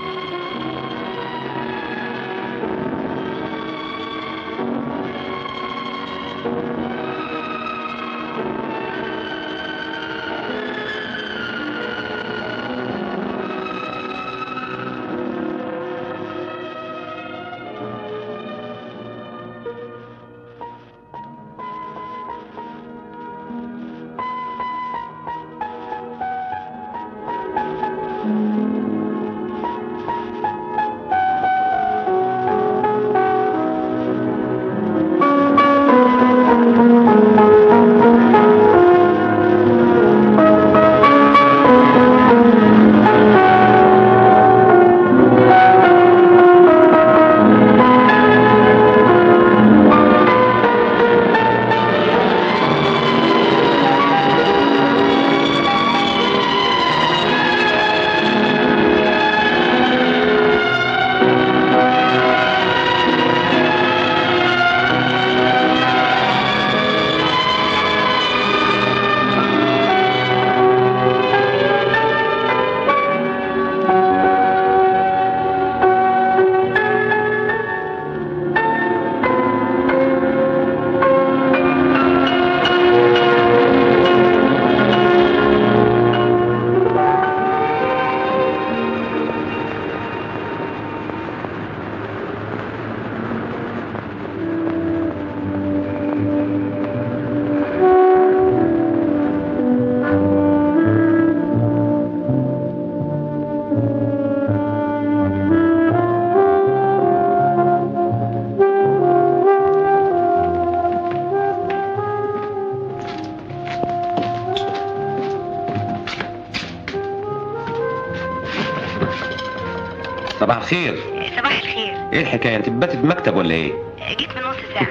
صباح الخير صباح الخير ايه الحكايه انت باتت بمكتب ولا ايه جيت من نص ساعة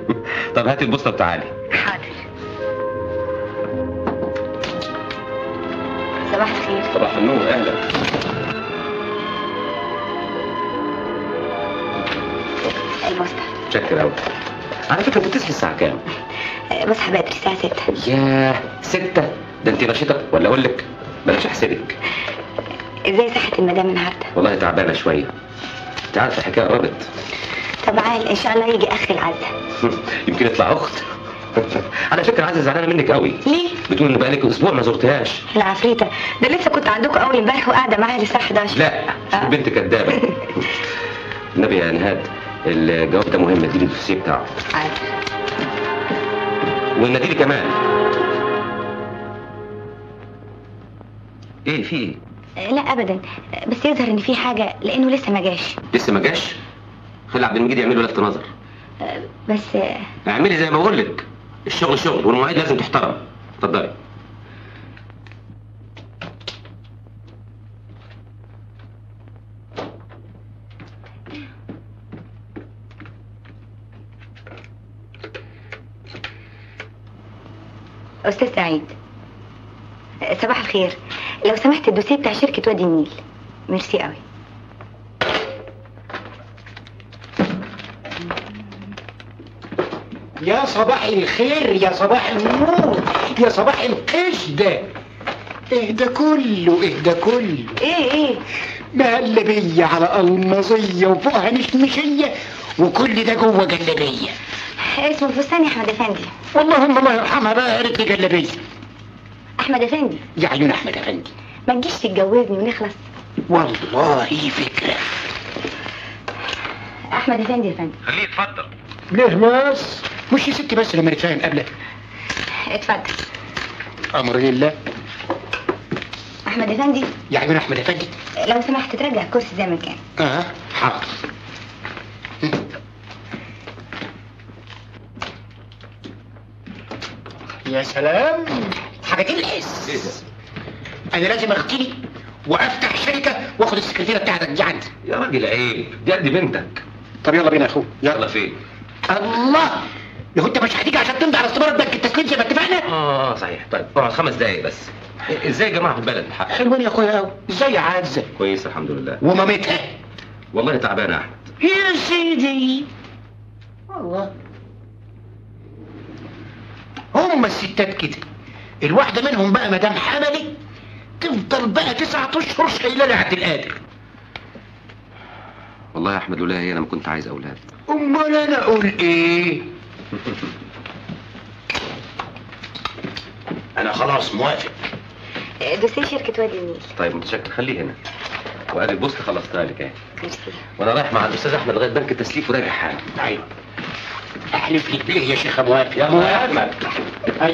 طب هاتي البوسطه وتعالي حاضر صباح الخير صباح النور اهلا البوسطة شكرا قوي على فكره بتصحي الساعه كام بصحى بدري الساعة ستة ياه ستة ده انت نشيطه ولا اقول لك بلاش احسدك ازاي صحة المدام النهاردة والله تعبانه شويه انت عارف الحكايه قربت طب عال ان شاء الله يجي اخر العزة يمكن يطلع اخت على فكره عايزه زعلانه منك قوي ليه؟ بتقول ان بقالك اسبوع ما زرتهاش العفريتة ده لسه كنت عندكم اول امبارح وقاعدة معاها للساعة 11 لا آه. البنت كدابه النبي يا نهاد الجواب ده مهم اديني الدوسيه بتاعه عارف والناديلي كمان ايه في ايه لا ابدا بس يظهر ان في حاجة لانه لسه ما جاش لسه ما جاش خلي عبد المجيد يعمل له لفت نظر بس اعملي زي ما بقول لك الشغل شغل والمواعيد لازم تحترم اتفضلي استاذ سعيد صباح الخير لو سمحت الدوسيه بتاع شركة وادي النيل ميرسي قوي يا صباح الخير يا صباح النور يا صباح القشدة اهدى كله اهدى كله ايه ايه مقلبية على المظية وفوقها مشمشية وكل ده جوه جلابية اسمه فستان يا احمد افندي اللهم الله يرحمها بقى قالت لي جلابية احمد افندي يا عيون احمد افندي ما تجيش تتجوزني ونخلص والله فكرة احمد افندي يا فندم خليه يتفضل ليه بس مش يا ستي بس لما نتفاهم قبلك اتفضل امر لله احمد افندي يا عيون احمد افندي لو سمحت ترجع الكرسي زي ما كان اه حاضر يا سلام حاجة تلحس ايه ده انا لازم اغتني وافتح شركة واخد السكرتيرة بتاعتك دي عندي يا راجل عيب دي قد بنتك طب يلا بينا يا اخويا يلا فين الله لو انت مش هتيجي عشان تمضي على استمارة بنك التسليم زي ما اتفقنا اه صحيح طيب اقعد خمس دقايق بس ازاي يا جماعه في البلد الحق حلوين يا اخويا قوي ازاي يا عزة كويس الحمد لله ومامتها والله تعبان يا احمد يا سيدي الله هم الستات كده الواحدة منهم بقى مدام حملي تفضل بقى تسعة اشهر شايلة لي عبد القادر والله يا احمد لولا هي انا ما كنت عايز اولاد امال انا اقول ايه انا خلاص موافق دوسيه شركة وادي النيل طيب متشكر خليه هنا وادي البوست خلصتها لك اهي ميرسي وانا رايح مع الاستاذ احمد لغايه بنك التسليك وراجع حالا طيب احلف لك بيه يا شيخ موافق يا موافق أيوة.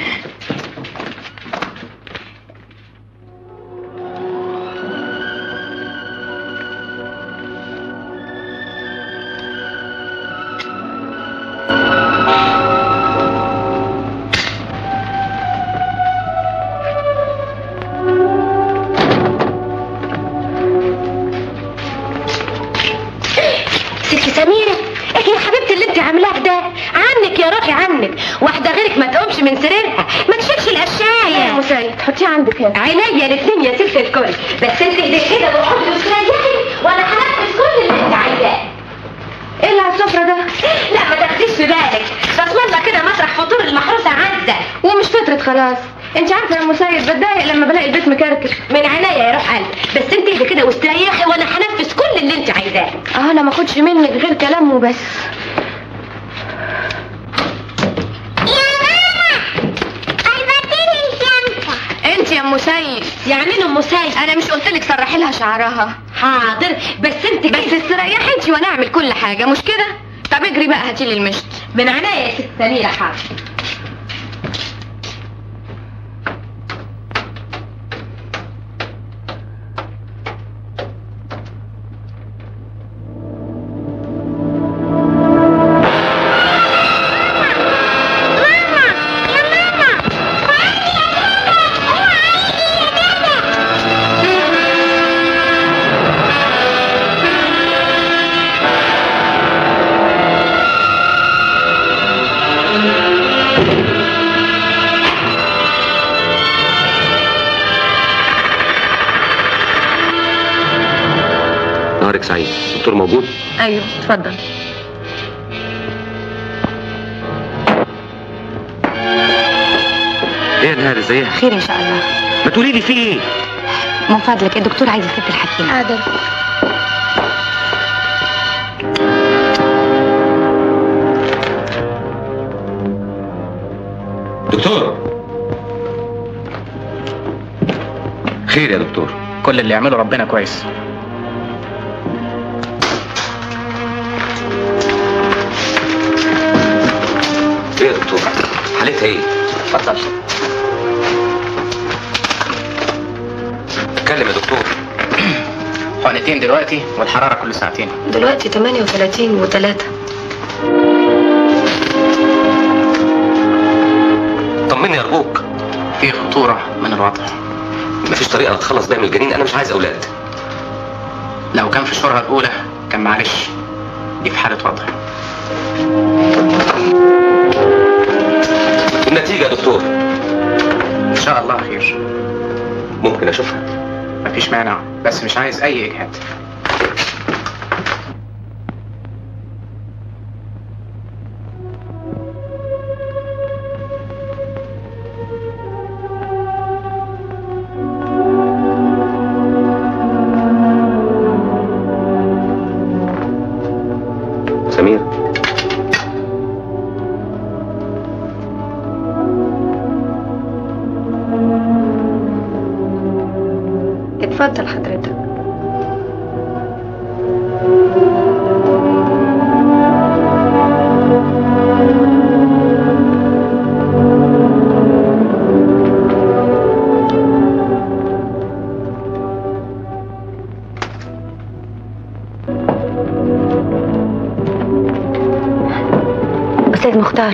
ست سميرة ايه يا حبيبتي اللي انت عاملاه ده عنك يا روحي عنك واحدة غيرك ما تقومش من سريرها ما تشيلش القشاية يا مسيد حطيه عندك هنا عينيا الاتنين يا ست الكل بس انت ايدك كده وحطي وتريحي وانا هنفذ كل اللي انت عايزاه ايه اللي على السفرة ده؟ لا ما تاخديش في بالك بسم الله كده مسرح فطور المحروسة عدى ومش فترة خلاص انت عارفة يا مسيد بتضايق لما بلاقي البيت مكركب من عينيا يا روح قلبي بس انت ايدي كده واستريحي وانا هنفذ كل اللي انت عايزاه اه انا ما اخدش منك غير كلام وبس انت يا ام سيد يعني مين ام سيد انا مش قلت لك سرحي لها شعرها حاضر بس انت بس استريحي انت وانا اعمل كل حاجه مش كده طب اجري بقى هاتي لي المشط من عينيا يا ست سميرة حاضر نهارك سعيد الدكتور موجود ايوه اتفضل ايه يا نهار ازيها خير ان شاء الله ما تقولي لي في ايه من فضلك الدكتور عايز الست الحكيمة حاضر دكتور خير يا دكتور كل اللي يعمله ربنا كويس ايه يا دكتور حالتها ايه اتفضل اتكلم يا دكتور حقنتين دلوقتي والحرارة كل ساعتين دلوقتي 38 و3 طمني ارجوك في خطورة من الوضع مفيش طريقه نتخلص بيها من الجنين انا مش عايز اولاد لو كان في الشهرة الأولى كان معلش دي في حالة وضع النتيجه يا دكتور إن شاء الله خير ممكن اشوفها مفيش مانع بس مش عايز أي إجهاد سمير اتفضل حضرتك استاذ مختار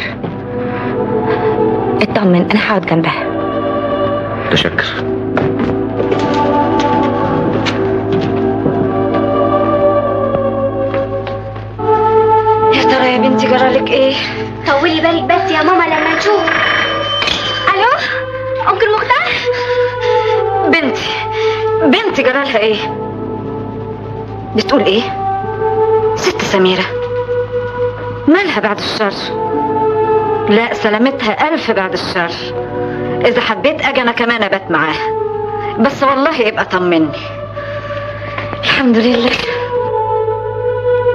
اطمن انا هقعد جنبها متشكر يا ترى يا بنتي جرالك ايه طولي بالك بس يا ماما لما نشوف الو انكل مختار بنتي بنتي جرالها ايه بتقول ايه ست سميرة مالها بعد الشر لا سلامتها ألف بعد الشر إذا حبيت أجي أنا كمان أبات معاها بس والله يبقى طمني الحمد لله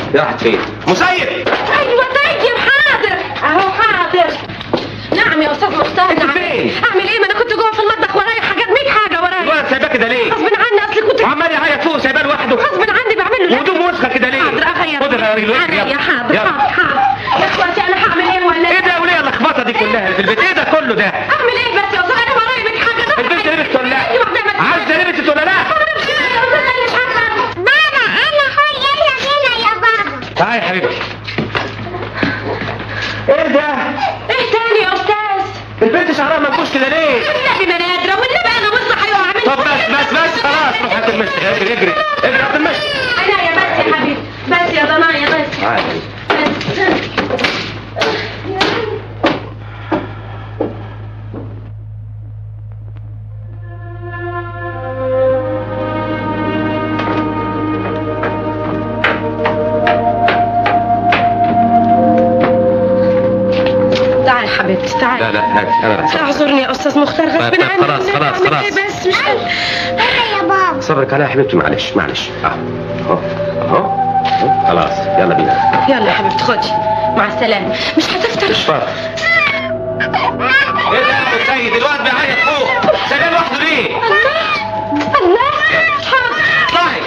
يا راحت فين مسيد ايوه طيب حاضر اهو حاضر نعم يا استاذ مختار نعم فين؟ اعمل ايه ما انا كنت جوه في المطبخ ورايا حاجات 100 حاجه ورايا الولد سايباه كده ليه غصب عني اصل كنت وعمال يعيط فوق سايباه لوحده غصب عني بعمل له وهدوم وسخه كده ليه حاضر اغير خد غيري له انا يا حاضر حاضر حاضر يا اخواتي انا هعمل ايه ولا ايه ده يا وليه اللخبطه دي كلها اللي في البيت ايه ده كله ده اعمل ايه بس يا استاذ انا ورايا 100 حاجه البنت لبست ولا لا ايوه بتعمل عايزه لبست ولا لا بابا انا هو يلا بينا يا بابا تعالي يا حبيبتي ايه ده ايه تاني يا استاذ البنت شعرها منكوش كده ليه والنبي ما انا قادره والنبي انا بص هيقع مني طب بس بس بس خلاص روح هات المشي اجري اجري اجري هات المشي انا يا بس يا حبيبي بس يا ضنايا بس تعالي بس تعال يا حبيبتي تعال لا لا هات انا راح اعذرني يا استاذ مختار غصب طيب، طيب، عني خلاص، أنا خلاص، بعمل خلاص. إيه بس مش قادرة. انا يا بابا صبرك عليها يا حبيبتي معلش معلش اه اهو اهو أهو. خلاص يلا بينا يلا يا حبيبتي خدي مع السلامه مش هتفطر مش فاضي ايه ده يا ابو سيد الواد بيعيط فوق سايباه لوحده ليه الله حاضر اطلعي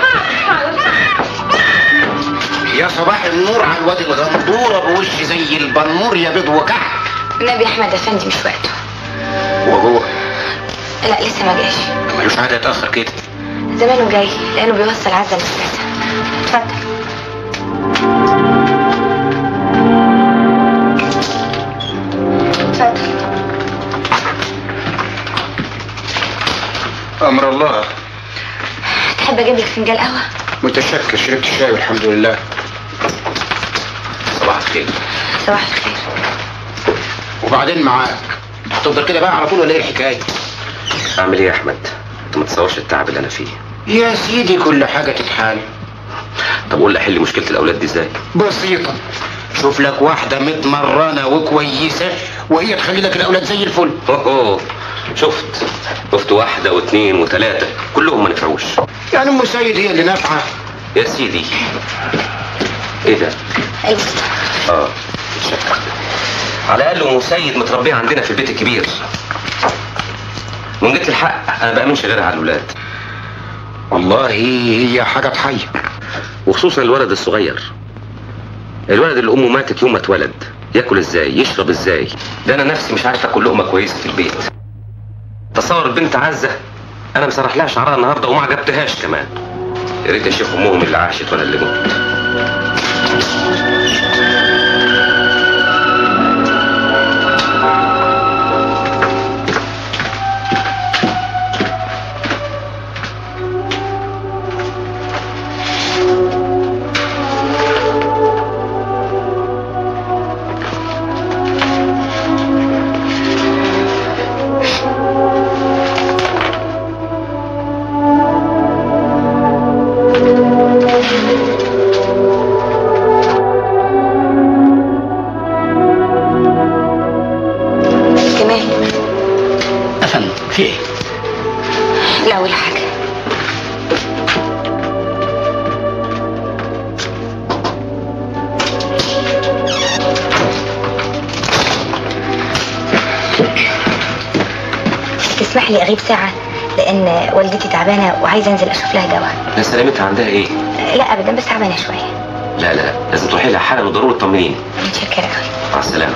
يا صباح النور على الواد الغندورة بوش زي البنور يا بيض وكح النبي احمد افندي مش وقته وهو لا لسه ما جاش ملوش عادة يتأخر كده زمانه جاي لانه بيوصل عزه المدرسه اتفضل اتفضل أمر الله تحب اجيب لك فنجان قهوه متشكر شربت الشاي والحمد لله صباح الخير صباح الخير وبعدين معاك هتفضل كده بقى على طول ولا ايه الحكاية؟ اعمل ايه يا احمد انت ما تصورش التعب اللي انا فيه يا سيدي كل حاجة تتحال طب قول لي احل مشكله الاولاد دي ازاي بسيطة شوف لك واحدة متمرنة وكويسة وهي تخلي لك الأولاد زي الفل اوه شفت شفت واحده واثنين وثلاثه كلهم ما نفعوش يعني أم سيد هي اللي نافعة يا سيدي ايه ده البسطة اه متشكر على الاقل ام سيد متربيه عندنا في البيت الكبير من جيت الحق انا بامنش غيرها على الاولاد والله هي حاجة تحير وخصوصا الولد الصغير الولد اللي امه ماتت يوم ما اتولد ياكل ازاي يشرب ازاي ده انا نفسي مش عارف اكل لقمه كويسه في البيت تصور البنت عزه انا مسرح لها شعرها النهارده وما عجبتهاش كمان يا ريت اشوف امهم اللي عاشت ولا اللي مت كمان أفندم في إيه؟ لا ولا حاجه تسمح لي اغيب ساعه لان والدتي تعبانه وعايزه انزل اشوف لها دواء يا سلامتها عندها ايه لا ابدا بس تعبانه شويه لا لا لازم تروحي لها حالا وضروري تطمنيني متشكره قوي مع السلامه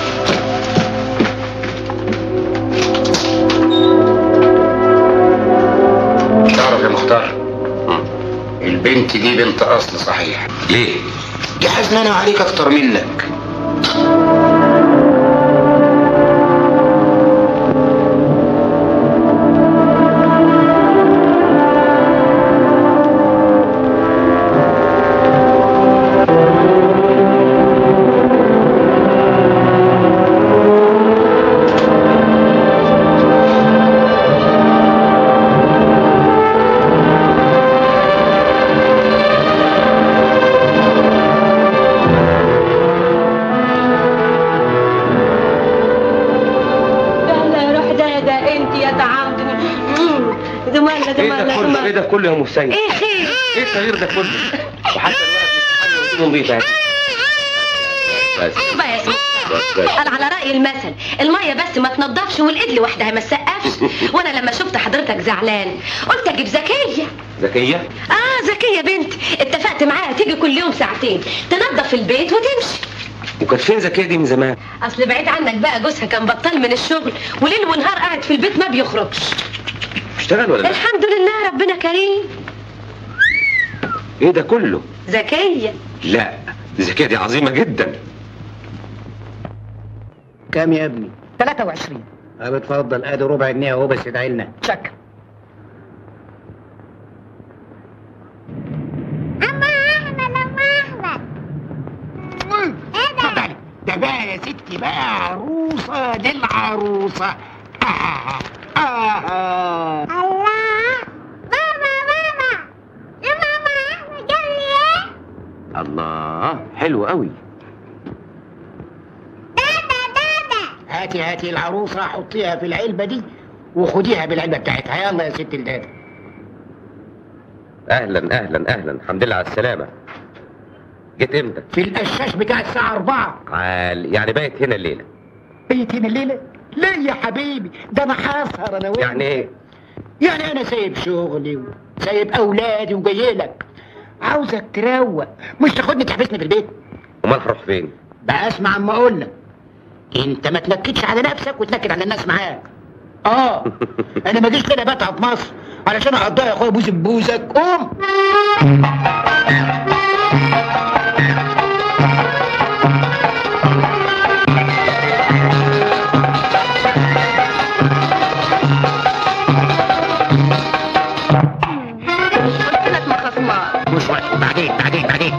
تعرف يا مختار مم. البنت دي بنت أصل صحيح ليه دي حزنانة عليك أكتر منك لا لا يا روح ده ده انت يا تعبتني زماننا ايه ده زماننا كله ايه ده كله يا ام سيد ايه خير ايه التغيير ده كله وحتى الولد مستحمل ايده نظيفه بس بقى يا اسماء بس بس انا على راي المثل الميه بس ما تنضفش والايد لوحدها ما تسقفش وانا لما شفت حضرتك زعلان قلت اجيب زكيه ذكيه اه زكيه بنت اتفقت معاها تيجي كل يوم ساعتين تنظف البيت وتمشي وكانت فين ذكيه دي من زمان اصل بعيد عنك بقى جوزها كان بطال من الشغل وليل ونهار قاعد في البيت ما بيخرجش اشتغل ولا لا الحمد لله ربنا كريم ايه ده كله زكيه لا ذكيه دي عظيمه جدا كام يا ابني 23 طب اتفضل ادي ربع جنيه اهو بس ادعي لنا شكرا اتفضلي ده بقى يا ستي بقى عروسة دي العروسة آه آه آه. الله حلو قوي هاتي هاتي العروسة حطيها في العلبة دي وخديها بالعلبة بتاعتها يلا يا ست الدادة اهلا اهلا اهلا الحمد لله على السلامه جيت امتى في القشاش بتاع الساعة أربعة عال يعني بايت هنا الليله بيت هنا الليلة لا يا حبيبي ده أنا هسهر أنا وأنت يعني ايه يعني أنا سايب شغلي وسايب أولادي وجاي لك عاوزك تروق مش تاخدني تحبسني في البيت امال هروح فين بقى اسمع عما اقول لك انت ما تنكدش على نفسك وتنكد على الناس معاك اه انا ما جيش كده بتعب مصر علشان اقضيها يا اخويا بوز بوزك قوم قلت لك ما خصمها مش وقت بعدين بعدين بعدين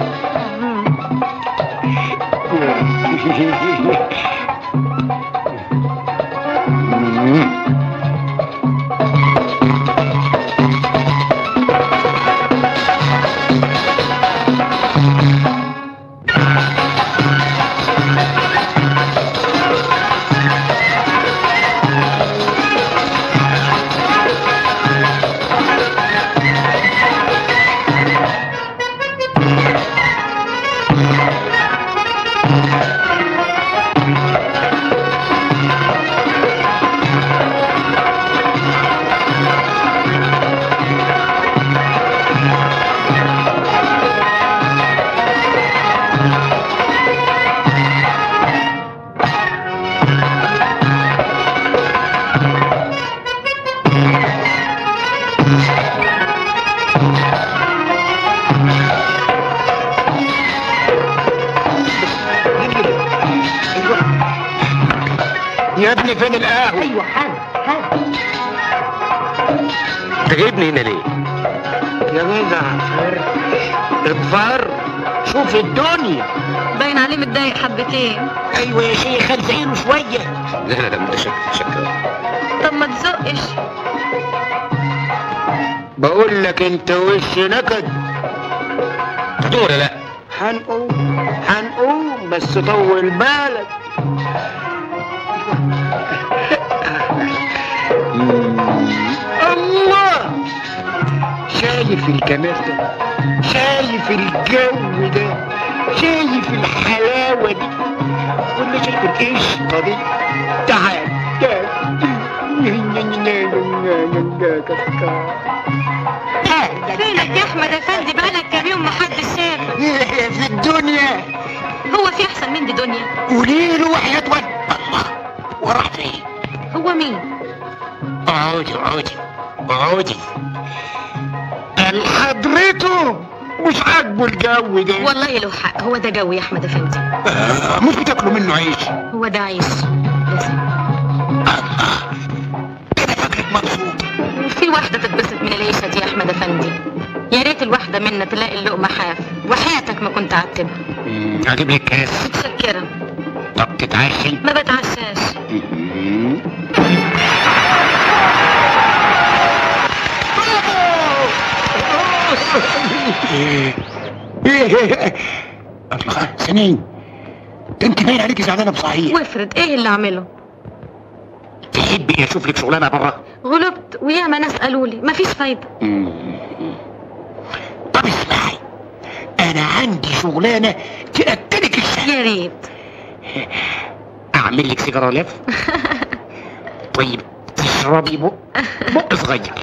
يا ابني فين القهوة ايوه حاضر حاضر انت جايبني هنا ليه يا جدع اطفر شوف الدنيا باين عليه متضايق حبتين ايوه يا شيخ زعيله شويه لا لا لا متشكر متشكر طب ما تزقش بقول لك انت وش نكد هتقوم ولا لا هنقوم هنقوم بس طول بالك الله شايف الجمال ده شايف الجو ده شايف الحلاوة دي ولا شايف القشطة دي تعال تعال فينك يا احمد افندي بقالك كام يوم محدش شافك في الدنيا هو في احسن من دي دنيا قولي له وحياة ود الله وراح فين هو مين اقعدي اقعدي اقعدي قال حضرته مش عاجبه الجو ده والله له حق هو ده جو يا احمد افندي آه، مش بتاكلوا منه عيش هو ده عيش بس الله انا فاكرك مبسوط في واحدة تتبسط من العيشة دي يا أحمد أفندي يا ريت الواحدة منا تلاقي اللقمة حاف وحياتك ما كنت عتبها اجيب لك كاس متشكرة طب تتعشي ما بتعشاش الله سنين ده انت باين عليكي زعلانه بصحيح وافرض ايه اللي اعمله تحبي اشوف لك شغلانه بره غلبت وياما ناس قالوا لي مفيش فايدة طب اسمعي انا عندي شغلانه تاكلك الشهر يا ريت اعمل لك سيجاره لف طيب تشربي بق بق صغير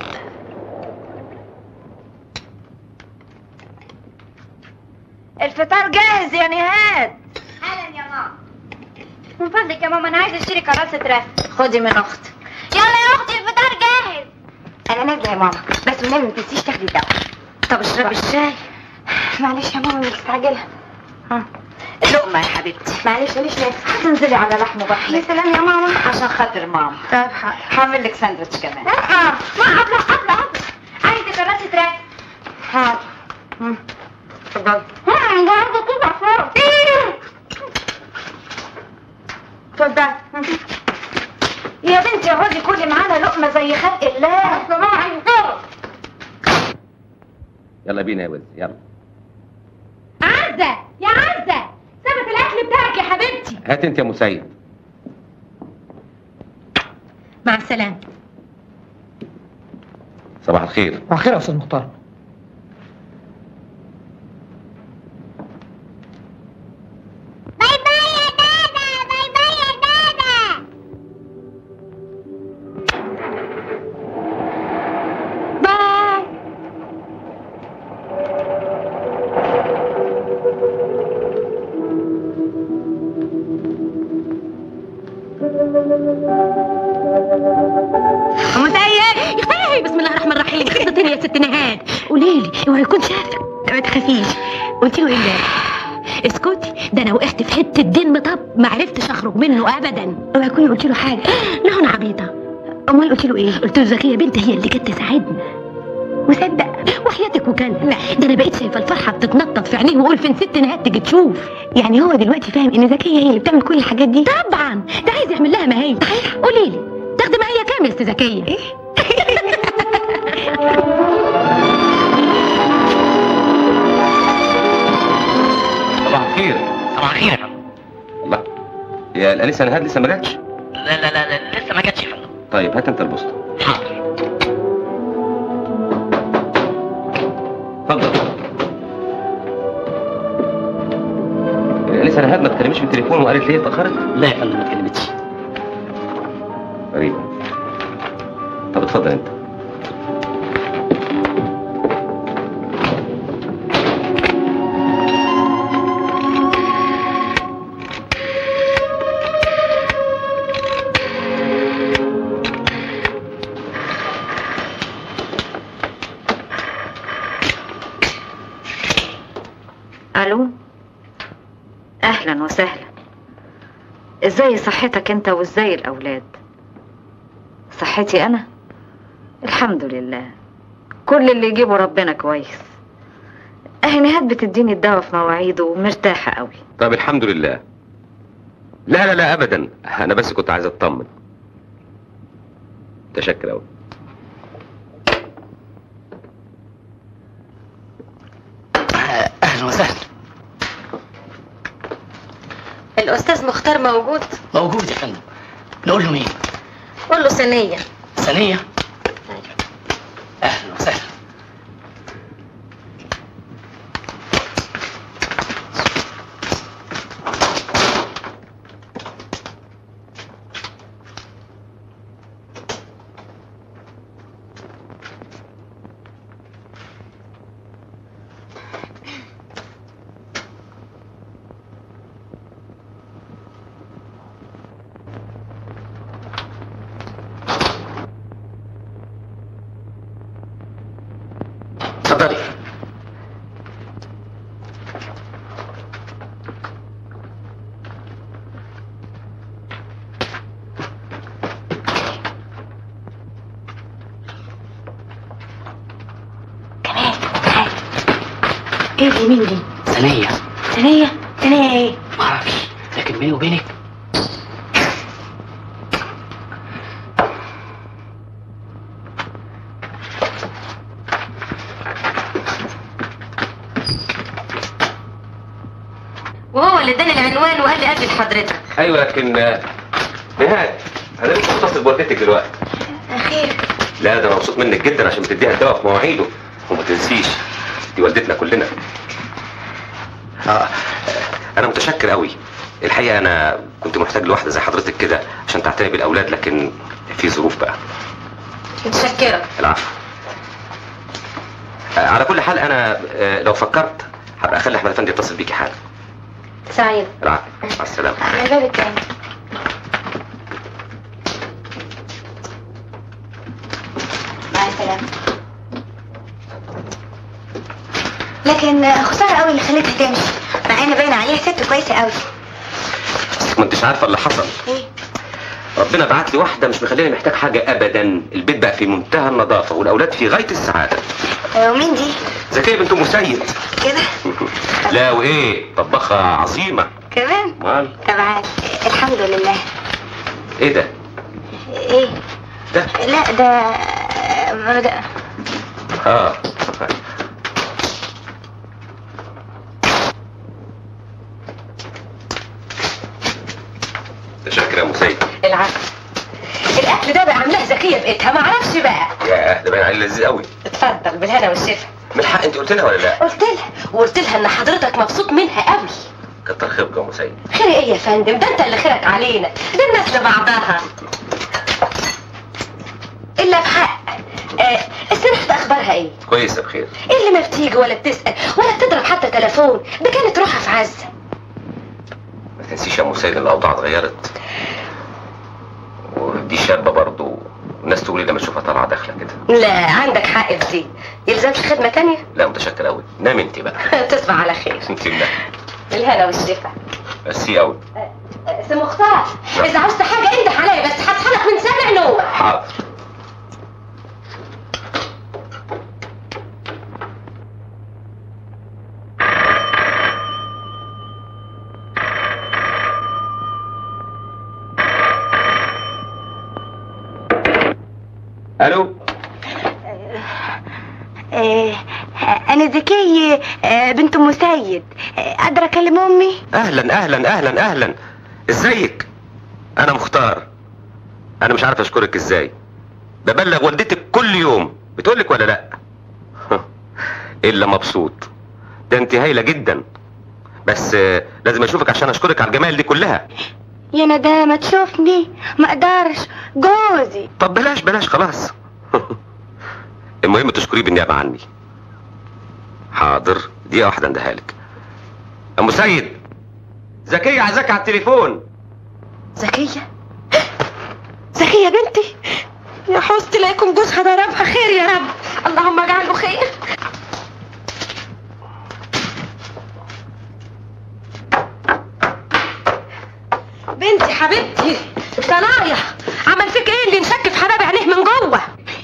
الفطار جاهز يا نهاد حالا يا ماما من فضلك يا ماما انا عايزه اشتري كراسه رسم خدي من اختي يلا يا اختي الفطار جاهز انا نازله يا ماما بس والنبي ما تنسيش تاخدي الدواء طب اشربي الشاي معلش يا ماما مستعجله لقمة يا حبيبتي معلش ماليش نفس تنزلي على لحم يا بطنك سلام يا ماما عشان خاطر ماما طب هعمل لك ساندوتش كمان لا ما قبل قبل قبل عايزه كراسه رسم حاضر مم. اتفضلي هم عايزه كده فوق اتفضلي مم. يا بنتي اقعدي كلي معانا لقمه زي خلق الله اصل ماما عايزه يلا بينا يا ولد يلا عزة يا عزة سابت الاكل بتاعك يا حبيبتي هات انت يا مسيد مع السلامة صباح الخير اخيرا يا استاذ مختار باي باي يا دادا باي باي يا دادا باي مسيد يخي بسم الله الرحمن الرحيم خطتني يا ست نهاد قولي لي اوعى يكون شافك ما تخافيش قلت له ايه امبارح اسكتي ده انا وقعت في حته دين مطب ما عرفتش اخرج منه ابدا اوعى يكوني قلت له حاجه لا انا عبيطه امال قلت له ايه قلت له زكيه بنت هي اللي كانت تساعدني وصدق وحياتك وكان لا ده انا بقيت شايفه الفرحه بتتنطط في عينيه واقول فين ست نهاد تيجي تشوف يعني هو دلوقتي فاهم ان زكيه هي اللي بتعمل كل الحاجات دي طبعا ده عايز يعمل لها ما هي صحيح قولي لي تاخدي معايا كام يا استاذ زكيه ايه صباح الخير صباح الخير يا فندم الله يا الانسه نهاد لسه ما جاتش لا لا لا لا، لسه ما جاتش يا فندم طيب هات انت البوسطه حاضر اتفضل الانسه نهاد ما تكلمش بالتليفون وقالت ليه اتاخرت لا يا فندم ما اتكلمتش غريبه طب اتفضل انت الو اهلا وسهلا ازاي صحتك انت وازاي الاولاد صحتي انا الحمد لله كل اللي يجيبه ربنا كويس اهي نهاد بتديني الدواء في مواعيده ومرتاحه قوي طب الحمد لله لا لا لا ابدا انا بس كنت عايز اطمن متشكر قوي اهلا وسهلا الاستاذ مختار موجود موجود يا فندم نقول له مين قول له ثانيه ثانيه اهلا وسهلا اتفضلي ايه دي مين دي ثانيه ثانيه ثانيه ايه ما اعرفش لكن بيني وبينك وهو اللي اداني العنوان وقال لي اجي لحضرتك ايوه لكن آه، نهاد انا لسه متصل بوالدتك دلوقتي اخير لا ده انا مبسوط منك جدا عشان بتديها الدواء في مواعيده وما تنسيش دي والدتنا كلنا آه انا متشكر قوي الحقيقه انا كنت محتاج لواحده زي حضرتك كده عشان تعتني بالاولاد لكن في ظروف بقى متشكرة العفو آه على كل حال انا آه لو فكرت هبقى اخلي احمد افندي يتصل بيكي حالا سعيد العفو مع السلامه على بالك تاني مع السلامة لكن خسارة قوي اللي خليتها تمشي مع ان باين عليها ست كويسة قوي بس ما انتش عارفه اللي حصل ايه ربنا بعت لي واحده مش مخليني محتاج حاجه ابدا البيت بقى في منتهى النظافه والاولاد في غايه السعاده آه، ومين دي زكيه بنت ام سيد كده لا وايه طباخه عظيمه كمان مال طبعا الحمد لله ايه ده ايه ده لا ده ما ده اه متشكر يا ام سيد العفو الاكل ده بقى عاملاه ذكيه بقيتها ما اعرفش بقى يا ده باين عليه لذيذ قوي اتفضل بالهنا والشفا من الحق انت قلت لها ولا لا قلت لها وقلت لها ان حضرتك مبسوط منها قوي كتر خيرك يا ام سيد خير ايه يا فندم ده انت اللي خيرك علينا ده الناس لبعضها الا بحق آه السنة اخبارها ايه كويسه بخير ايه اللي ما بتيجي ولا بتسال ولا بتضرب حتى تليفون ده كانت روحها في عزه ما تنسيش يا ام سيد ان الاوضاع اتغيرت ودي شابه برضه الناس تقول لي لما اشوفها طالعه داخله كده لا عندك حق في دي يلزمش خدمه تانية لا متشكر قوي نام انت بقى تصبح على خير انت الله بالهنا والشفا ميرسي قوي سي مختار اذا عاوزت حاجه انده عليا بس هصحلك من سبع نوم حاضر الو آه، انا ذكية آه، بنت ام سيد آه، قادرة اكلم امي اهلا اهلا اهلا اهلا ازيك انا مختار انا مش عارف اشكرك ازاي ببلغ والدتك كل يوم بتقولك ولا لا الا مبسوط ده انت هايله جدا بس آه، لازم اشوفك عشان اشكرك على الجمال دي كلها يا ندامة تشوفني ما اقدرش جوزي طب بلاش بلاش خلاص المهم تشكريه بالنيابه عني حاضر دقيقه واحده اندهالك لك ام سيد زكيه عايزاك على التليفون زكيه زكيه بنتي يا حسن لا يكون جوزها ضربها خير يا رب اللهم اجعله خير بنتي حبيبتي صنايع عمل فيك ايه اللي نشك في حباب عينيه من جوه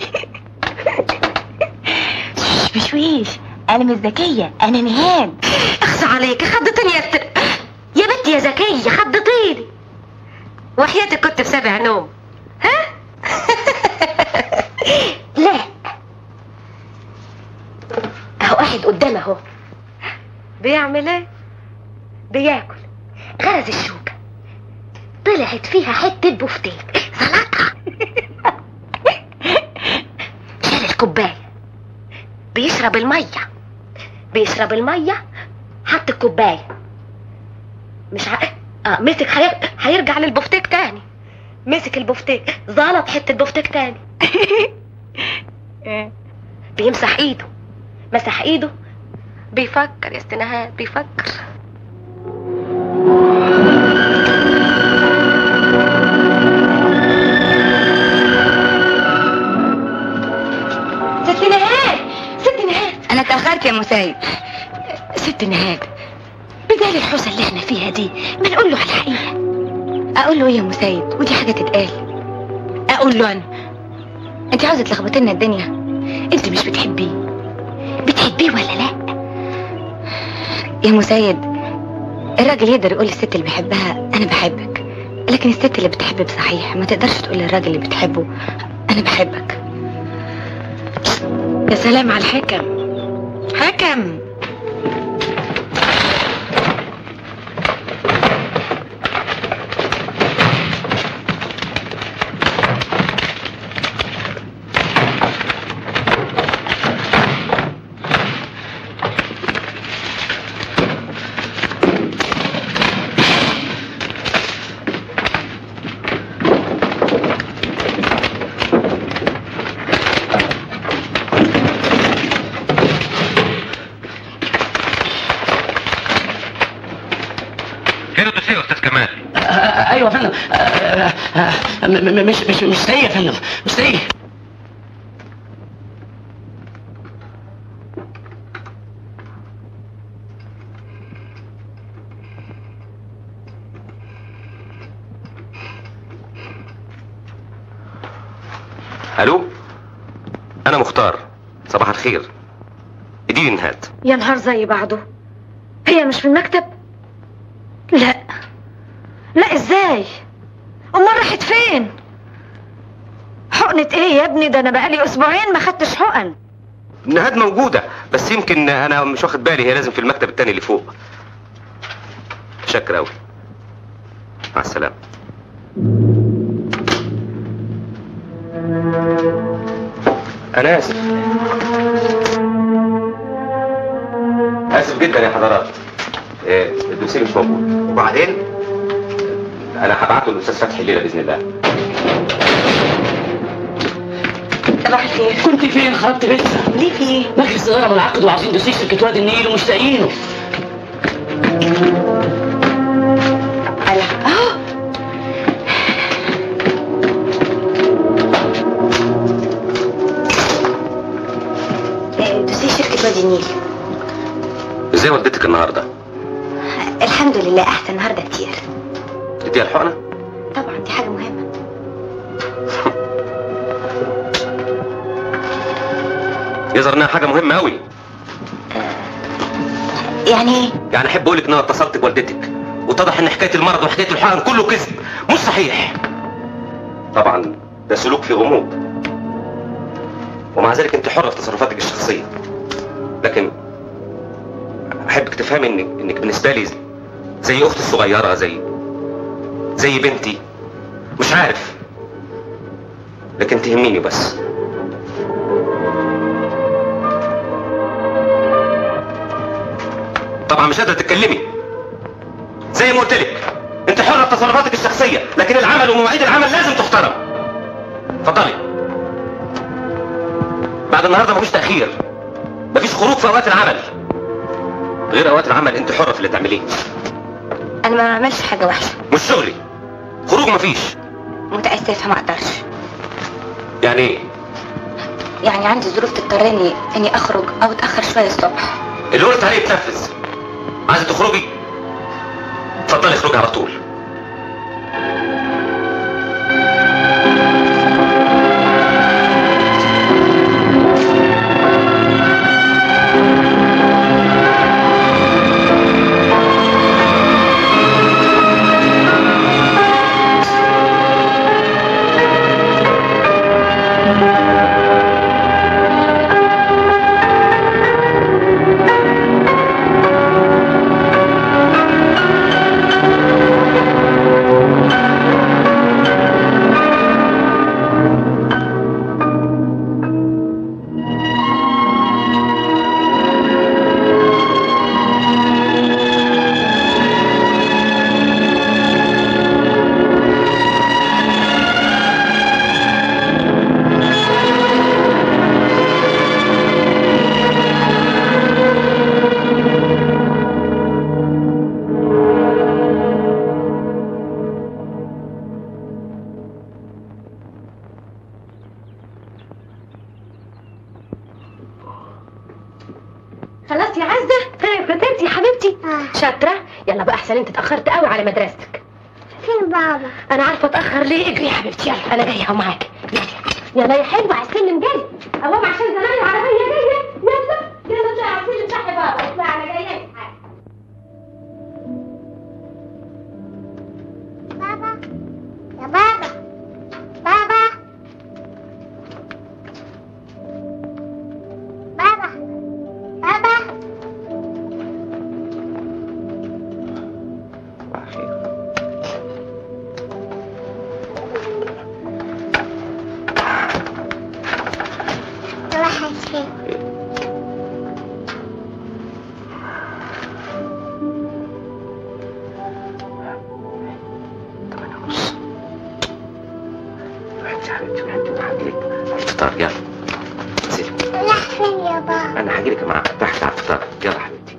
بشويش انا مش ذكية انا نهاد اخصى عليك خضتني يا ست يا بنتي يا زكية خضتيني وحياتك كنت في سبع نوم ها لا اهو قاعد قدام اهو بيعمل ايه بياكل غرز الشوكة طلعت فيها حتة بفتيك زلطها شال الكوباية بيشرب المية بيشرب المية حط الكوباية مش ع... اه مسك هير... هيرجع للبفتيك تاني مسك البفتيك زلط حتة بفتيك تاني بيمسح ايده مسح ايده بيفكر يا استنهاد بيفكر ست نهاد ست نهاد انا اتأخرت يا مسيد ست نهاد بدال الحوسه اللي احنا فيها دي ما نقول له على الحقيقه اقول له ايه يا مسيد ودي حاجة تتقال اقول له انا انت عاوزة تلخبطي لنا الدنيا انت مش بتحبيه بتحبيه ولا لا يا مسيد الراجل يقدر يقول للست اللي بيحبها انا بحبك لكن الست اللي بتحب بصحيح ما تقدرش تقول للراجل اللي بتحبه انا بحبك يا سلام على الحكم حكم حلوه يا فندم آه، آه، آه، م- م- مش مش مش سيء يا فندم مش سيء الو انا مختار صباح الخير اديني نهاد يا نهار زي بعضه هي مش في المكتب لا لا ازاي امال راحت فين حقنة ايه يا ابني ده انا بقالي اسبوعين ما خدتش حقن نهاد موجوده بس يمكن انا مش واخد بالي هي لازم في المكتب التاني اللي فوق شكرا قوي مع السلامه انا اسف اسف جدا يا حضرات إيه، الدوسيه مش موجود وبعدين انا هبعته للاستاذ فتحي الليله باذن الله صباح الخير كنت فين خرجت لسه ليه في ايه؟ مجلس الاداره منعقد وعايزين دوسيه شركه وادي النيل ومشتاقينه على اهو آه، دوسيه شركة وادي النيل ازاي والدتك النهارده الحمد لله احسن النهارده كتير اديها الحقنه طبعا دي حاجة مهمة يظهر انها حاجه مهمه قوي يعني ايه؟ يعني احب اقول لك ان انا اتصلت بوالدتك واتضح ان حكايه المرض وحكايه الحقن كله كذب مش صحيح طبعا ده سلوك فيه غموض ومع ذلك انت حره في تصرفاتك الشخصيه لكن احبك تفهمي انك انك بالنسبه لي زي, زي اختي الصغيره زي زي بنتي مش عارف لكن تهميني بس طبعا مش قادره تتكلمي زي ما قلت لك انت حره في تصرفاتك الشخصيه لكن العمل ومواعيد العمل لازم تحترم اتفضلي بعد النهارده مفيش تاخير مفيش خروج في اوقات العمل غير اوقات العمل انت حره في اللي تعمليه انا ما بعملش حاجة وحشة مش شغلي خروج مفيش متأسفة ما اقدرش يعني ايه يعني عندي ظروف تضطرني اني اخرج او اتأخر شوية الصبح اللي قلت عليه يتنفذ عايزه تخرجي اتفضلي اخرجي على طول خلاص يا عزة ها كتبتي يا حبيبتي شاطرة يلا بقى احسن انت اتأخرت قوي على مدرستك فين بابا؟ انا عارفة اتأخر ليه اجري يا حبيبتي يلا انا جاية اهو معاك يلا يلا يا حلوة على السلم جري قوام عشان زمان العربية جاية يلا يلا اطلعي على السلم صح يا بابا اطلعي انا جاية بابا يا بابا بابا بابا بابا راح فين؟ الفطار يلا انزلي راح فين يا بابا؟ انا هجيلك معاك تحت على الفطار يلا حبيبتي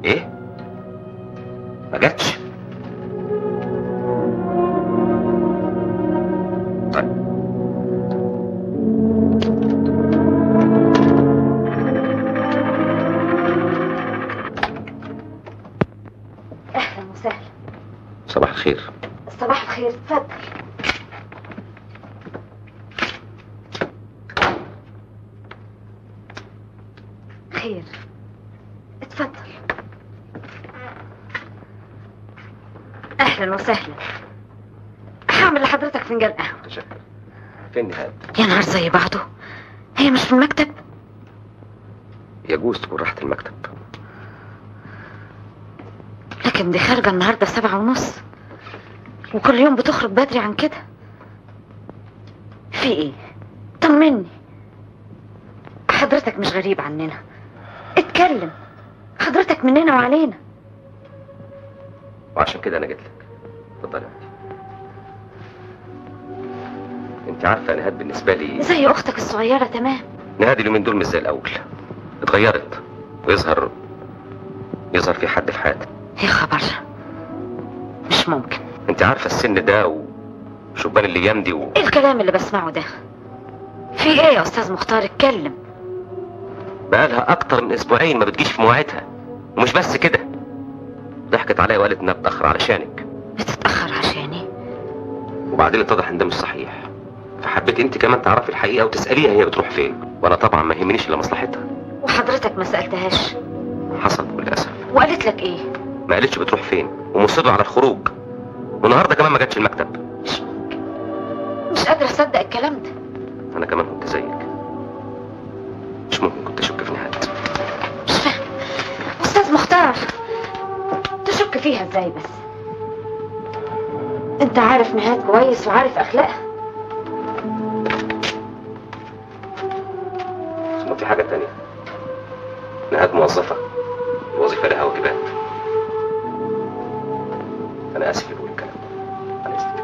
ايه ما جاتش طيب اهلا وسهلا صباح الخير صباح الخير اتفضل خير اتفضل اهلا وسهلا هعمل لحضرتك فنجان قهوه تشكر فين نهاد يا نهار زي بعضه هي مش في المكتب يجوز تكون راحت المكتب لكن دي خارجه النهارده سبعة ونص وكل يوم بتخرج بدري عن كده في ايه طمني حضرتك مش غريب عننا اتكلم حضرتك مننا وعلينا وعشان كده انا جيت لك اتفضلي يا أختي. انت عارفه يا نهاد بالنسبه لي زي اختك الصغيره تمام نهاد اليومين دول مش زي الاول اتغيرت ويظهر يظهر في حد في حياتها يا خبر مش ممكن انت عارفه السن ده وشبان الايام دي و... ايه الكلام اللي بسمعه ده في ايه يا استاذ مختار اتكلم بقالها اكتر من اسبوعين ما بتجيش في مواعيدها ومش بس كده ضحكت عليا وقالت انها بتاخر علشانك بتتاخر عشاني وبعدين اتضح ان ده مش صحيح فحبيت انت كمان تعرفي الحقيقه وتساليها هي بتروح فين وانا طبعا ما يهمنيش الا مصلحتها وحضرتك ما سالتهاش حصل بكل اسف وقالت لك ايه ما قالتش بتروح فين ومصره على الخروج والنهارده كمان ما جاتش المكتب مش ممكن مش قادره اصدق الكلام ده انا كمان كنت زيك مش ممكن كنت اشك في نهاد مش فاهم استاذ مختار تشك فيها ازاي بس انت عارف نهاد كويس وعارف اخلاقها ثم في حاجه تانية نهاد موظفه الوظيفه لها واجبات انا اسف لكل الكلام ده انا اسف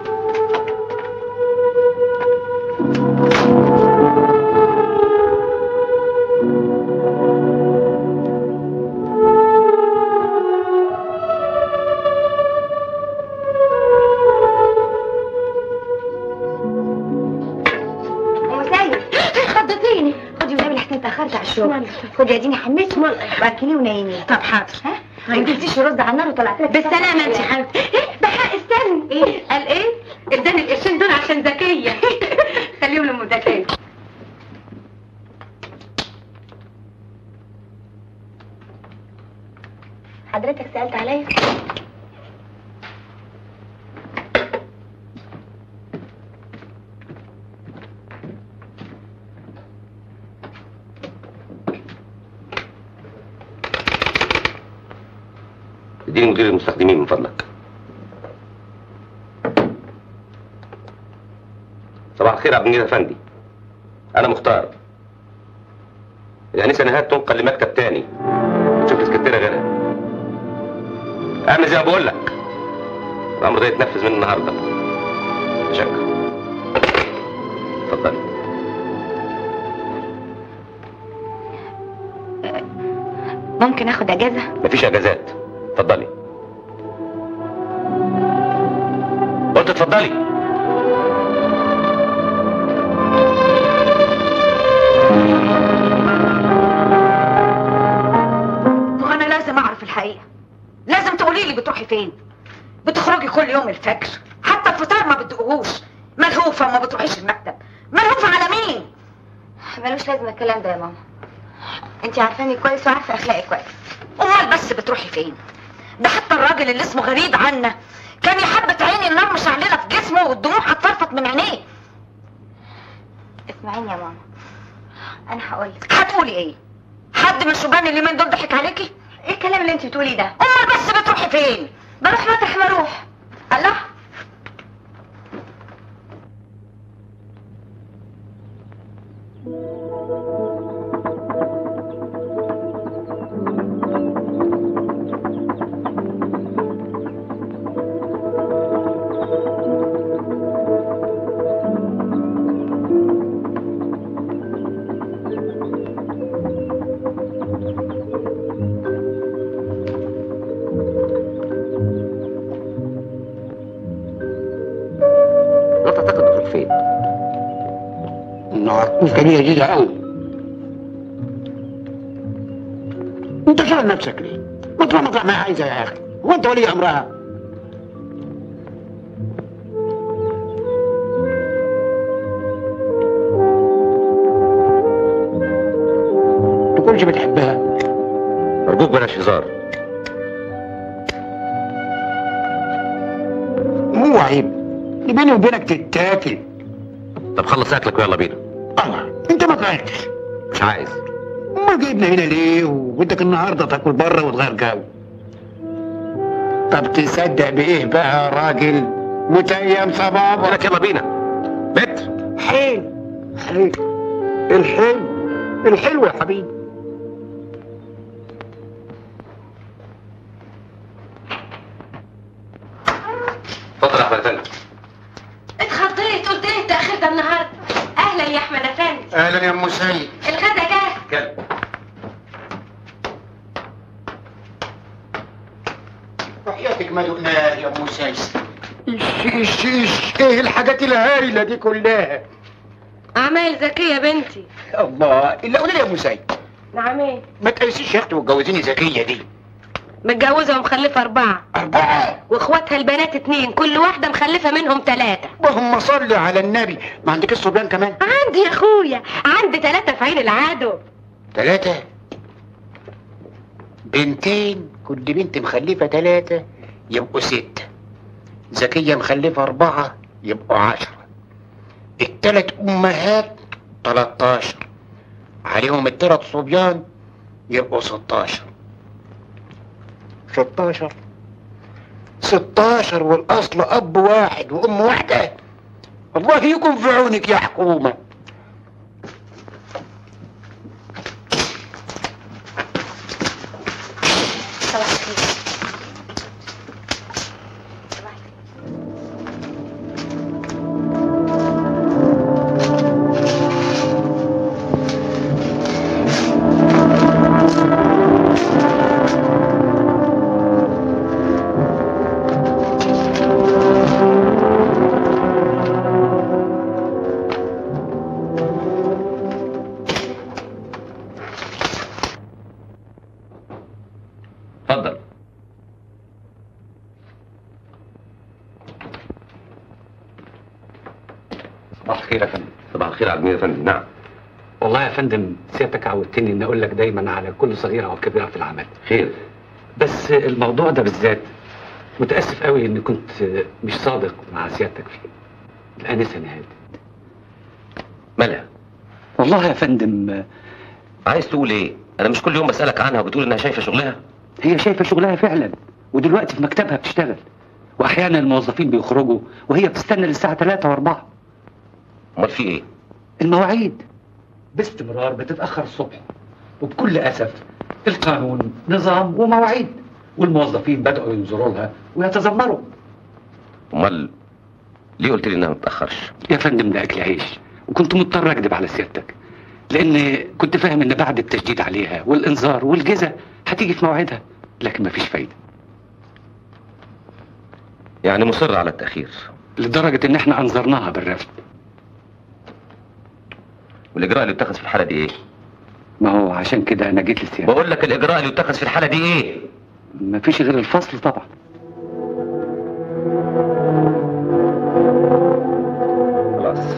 ام سيد خضتيني خدي والنبي لحسن اتاخرت على الشغل خدي اديني حميت واكليه ونيميه طب حاضر ها ما نزلتيش رز على النار وطلعت لك بالسلامة انت حبيبتي ايه بحق استني ايه قال ايه اداني القرشين دول عشان ذكية خليهم لام ذكية حضرتك سالت عليا اديني مدير المستخدمين من فضلك صباح الخير يا عبد المجيد افندي انا مختار الانسه نهاد تنقل لمكتب تاني وتشوف لي سكرتيره غيرها اعمل زي ما بقول لك الامر ده يتنفذ من النهارده شكرا اتفضلي ممكن اخد اجازه مفيش اجازات اتفضلي قلت اتفضلي وانا لازم اعرف الحقيقه لازم تقولي لي بتروحي فين بتخرجي كل يوم الفجر حتى الفطار ما بتدوقوش ملهوفه وما بتروحيش المكتب ملهوفه على مين ملوش لازمه الكلام ده يا ماما انت عارفاني كويس وعارفه اخلاقي كويس امال بس بتروحي فين ده حتى الراجل اللي اسمه غريب عنا كان يحبة عيني النار مشعلله في جسمه والدموع هتفرفط من عينيه اسمعيني يا ماما انا هقولك هتقولي ايه حد من الشبان اليومين دول ضحك عليكي ايه الكلام اللي انت بتقوليه ده امال بس بتروحي فين بروح مطرح ما اروح الله السكه دي لذيذه قوي انت شغل نفسك ليه؟ ما تروح مطرح ما هي عايزه يا اخي هو انت ولي امرها تكونش بتحبها ارجوك بلاش هزار مو عيب دي بيني وبينك تتاكل طب خلص اكلك ويلا بينا الله انت ما طلعتش مش عايز امال جايبنا هنا ليه وبدك النهارده تاكل بره وتغير جو طب تصدق بايه بقى يا راجل متيم قلت صبابه لك يلا بينا بت حلو حلو الحلو الحلو يا حبيبي اتفضل يا احمد افندي اتخضيت قلت ايه التاخير ده النهارده اهلا يا احمد افندي اهلا يا ام سيد الغدا جاهز كلب وحياتك ما دقناه يا ام سيد ايش ايش ايش ايه الحاجات الهايله دي كلها اعمال ذكيه بنتي الله الا قولي لي يا ام سيد نعم ايه ما تقيسيش يا اختي وتجوزيني ذكيه دي متجوزه ومخلفه اربعه اربعه واخواتها البنات اتنين كل واحده مخلفه منهم ثلاثه اللهم صل على النبي ما عندكش صبيان كمان عندي يا اخويا عندي ثلاثه في عين العدو ثلاثة بنتين كل بنت مخلفة ثلاثة يبقوا ستة زكية مخلفة أربعة يبقوا عشرة التلات أمهات تلاتاشر عليهم التلات صبيان يبقوا ستاشر ستاشر ستاشر والأصل أب واحد وأم واحدة الله يكون في عونك يا حكومة صباح الخير اتفضل صباح الخير يا فندم صباح الخير على المين يا فندم نعم والله يا فندم سيادتك عودتني اني اقول لك دايما على كل صغيره وكبيره في العمل خير بس الموضوع ده بالذات متاسف قوي اني كنت مش صادق مع سيادتك فيه الانسه نهاد مالها والله يا فندم عايز تقول ايه انا مش كل يوم بسالك عنها وبتقول انها شايفه شغلها هي شايفه شغلها فعلا ودلوقتي في مكتبها بتشتغل واحيانا الموظفين بيخرجوا وهي بتستنى للساعه 3 و4 امال في ايه المواعيد باستمرار بتتاخر الصبح وبكل اسف القانون نظام ومواعيد والموظفين بداوا ينظروا لها ويتذمروا امال ليه قلت لي انها ما بتاخرش يا فندم ده اكل عيش وكنت مضطر اكذب على سيادتك لان كنت فاهم ان بعد التشديد عليها والانذار والجزا هتيجي في موعدها لكن مفيش فايده يعني مصر على التاخير لدرجه ان احنا انذرناها بالرفض والاجراء اللي اتخذ في الحاله دي ايه ما هو عشان كده انا جيت لسيادتك بقول لك الاجراء اللي اتخذ في الحاله دي ايه مفيش غير الفصل طبعا خلاص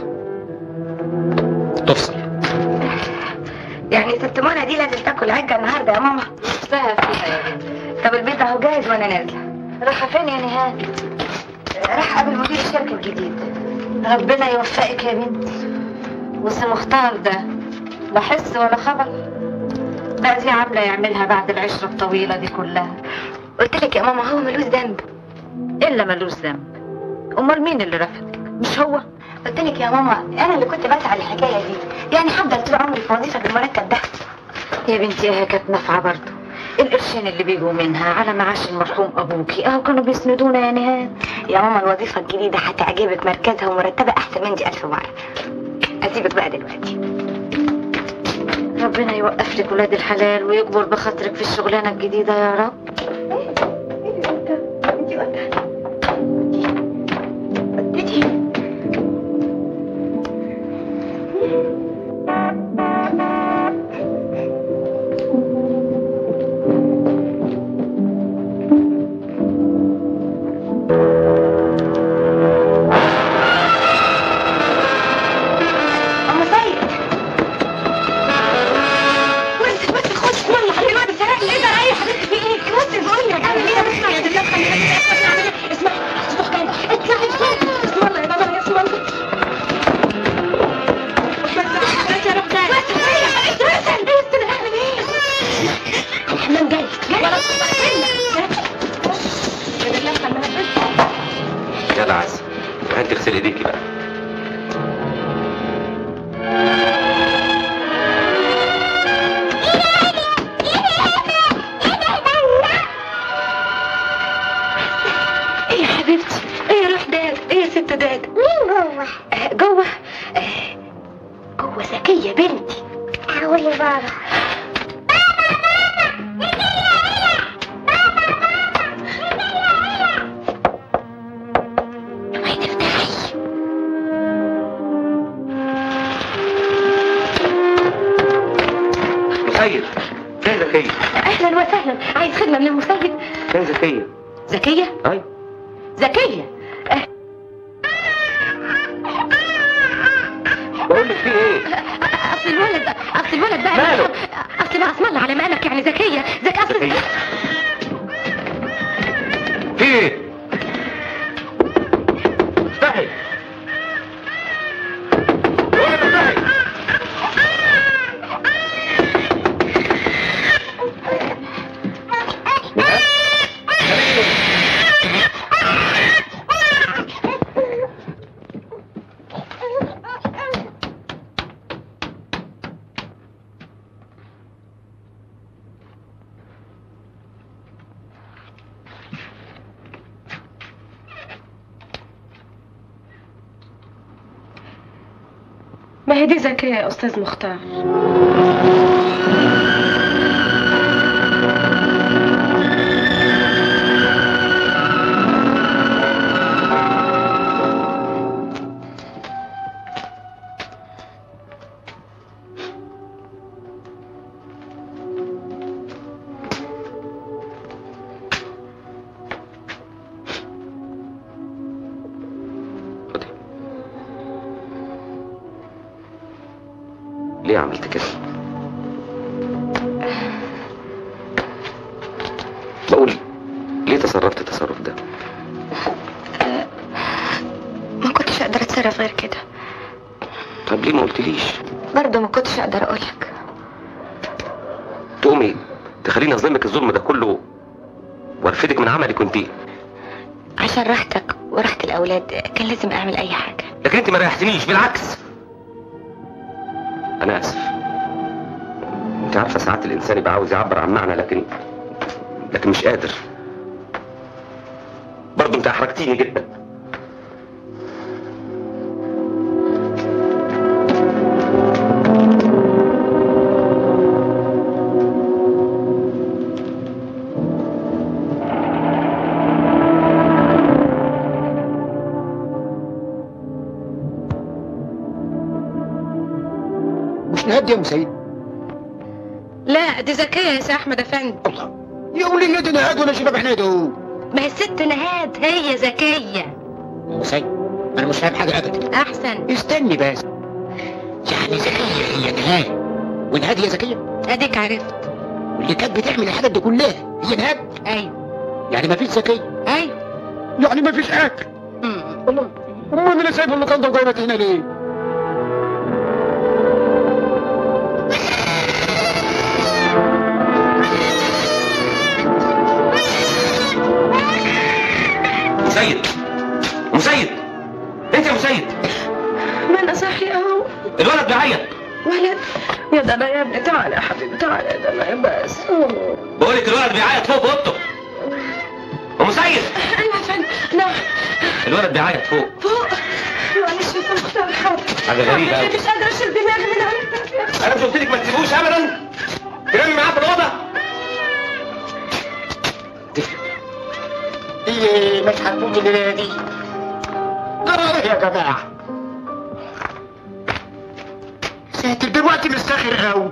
تفصل يعني ست منى دي لازم تاكل عجه النهارده يا ماما نفسها فيها يا بنتي طب البيت اهو جاهز وانا نازله رايحة فين يا نهاد راح قابل مدير الشركه الجديد ربنا يوفقك يا بنتي وسي مختار ده لا حس ولا خبر بقى دي عامله يعملها بعد العشره الطويله دي كلها قلت لك يا ماما هو ملوش ذنب الا ملوش ذنب امال مين اللي رفضك مش هو قلت لك يا ماما انا اللي كنت بسعى للحكايه دي يعني هفضل طول عمري في وظيفه بالمرتب ده يا بنتي هي كانت نافعه برضه القرشين اللي بيجوا منها على معاش المرحوم ابوكي اهو كانوا بيسندونا يا نهاد يا ماما الوظيفه الجديده هتعجبك مركزها ومرتبها احسن من دي الف مره اسيبك بقى دلوقتي ربنا يوقف لك ولاد الحلال ويكبر بخاطرك في الشغلانه الجديده يا رب الحمام جاي ولا تطلع يلا عز روح انت اغسل ايديكي بقى ايه يا حبيبتي ايه يا روح داد ايه يا ست داد مين جوه؟ آه، جوه آه، جوه زكية بنتي قولي بابا ما تفتحي مسيد فين زكية؟ اهلا وسهلا عايز خدمة من المسيد فين زكية؟ زكية اي زكية آه، بقول لك في ايه؟ اصل الولد اصل الولد بقى ماله؟ اصل بقى اسم الله على مالك يعني زكية زكية اصل زكية في ايه؟ افتحي بقول لك افتحي ما هي دي زكية يا استاذ مختار خدي ليه عملت كده؟ بقول ليه تصرفت التصرف ده؟ ما كنتش اقدر اتصرف غير كده طب ليه ما قلتليش؟ برضه ما كنتش اقدر اقولك تقومي تخليني اظلمك الظلم ده كله وارفدك من عملي كنت عشان راحتك وراحة الاولاد كان لازم اعمل اي حاجة لكن انت ما ريحتنيش بالعكس انا اسف انت عارفه ساعات الانسان يبقى عاوز يعبر عن معنى لكن لكن مش قادر برضه انت احرجتيني جدا مش نهدي يا مسيد لا دي زكية يا سي احمد افندي الله يقول لي نادي نهاد ولا شباب حناد اهو ما هي الست نهاد هي زكية مسيد انا مش فاهم حاجه ابدا احسن استني بس يعني زكيه هي نهاد ونهاد هي زكيه اديك عرفت واللي كانت بتعمل الحاجات دي كلها هي نهاد ايوه يعني ما فيش زكيه ايوه يعني ما فيش اكل مم. الله امال انا سايب المكان ده وجايبك هنا ليه مسيد مسيد انت يا مسيد ما انا صاحي اهو الولد بيعيط ولد يا ده انا يا ابني تعالى يا حبيبي تعالى يا ده انا بس بقول لك الولد بيعيط فوق في اوضته ومسيد ايوه يا فندم نعم الولد بيعيط فوق فوق معلش يا فندم مختار حاضر حاجة غريبة أوي. مش قادره اشيل دماغي من عندك انا مش قلت لك ما تسيبوش ابدا تنامي معاه في الاوضه ايه مش هتقوم الليله دي جرى ايه يا جماعه ساتر دلوقتي مستخر قوي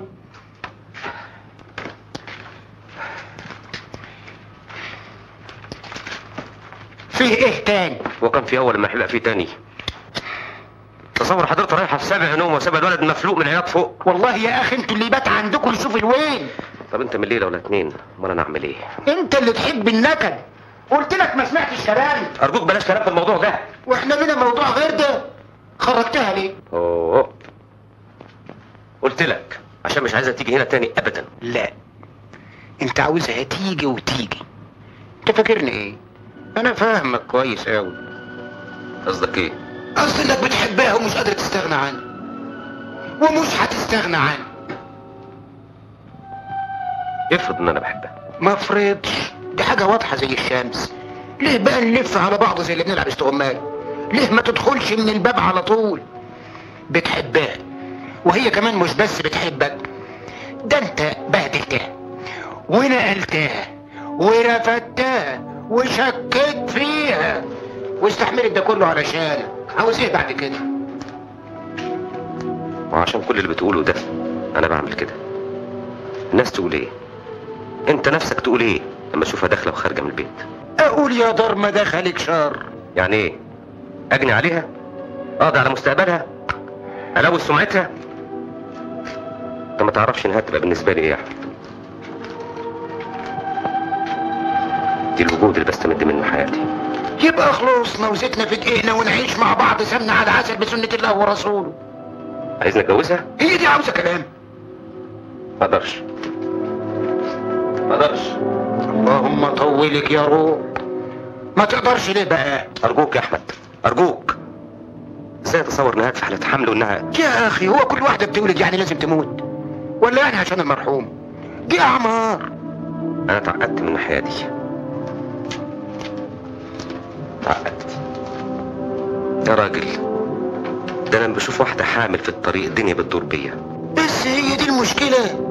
فيه ايه تاني وكان في اول ما هيبقى في تاني تصور حضرتك رايحه في سابع نوم وسابع الولد مفلوق من العياط فوق والله يا اخي انتوا اللي بات عندكم يشوف الوين طب انت من ليله ولا اتنين امال انا اعمل ايه انت اللي تحب النكد قلت لك ما سمعتش كلامي ارجوك بلاش كلام في الموضوع ده واحنا لنا موضوع غير ده خرجتها ليه اوه قلت لك عشان مش عايزه تيجي هنا تاني ابدا لا انت عاوزها تيجي وتيجي انت فاكرني ايه انا فاهمك كويس قوي قصدك ايه قصدي انك بتحبها ومش قادر تستغنى عنها ومش هتستغنى عنها افرض ان انا بحبها ما فرضش دي حاجة واضحة زي الشمس ليه بقى نلف على بعض زي اللي بنلعب استغماية ليه ما تدخلش من الباب على طول بتحبها وهي كمان مش بس بتحبك ده انت بهدلتها ونقلتها ورفدتها وشكيت فيها واستحملت ده كله علشانك عاوز ايه بعد كده وعشان كل اللي بتقوله ده انا بعمل كده الناس تقول ايه انت نفسك تقول ايه لما تشوفها داخله وخارجه من البيت اقول يا دار ما دخلك شر يعني ايه اجني عليها اقضي على مستقبلها الوث سمعتها انت ما تعرفش انها تبقى بالنسبه لي ايه يا احمد دي الوجود اللي بستمد منه حياتي يبقى خلصنا وزيتنا في دقيقنا ونعيش مع بعض سمنة على عسل بسنة الله ورسوله عايزني اتجوزها هي دي عاوزة كلام ما اقدرش ما اقدرش اللهم طولك يا روح ما تقدرش ليه بقى ارجوك يا احمد ارجوك ازاي اتصور انها في حاله حمل وانها يا اخي هو كل واحدة بتولد يعني لازم تموت ولا يعني عشان المرحوم دي اعمار انا اتعقدت من الناحيه دي اتعقدت يا راجل ده انا لما بشوف واحده حامل في الطريق الدنيا بتدور بيا بس هي دي المشكلة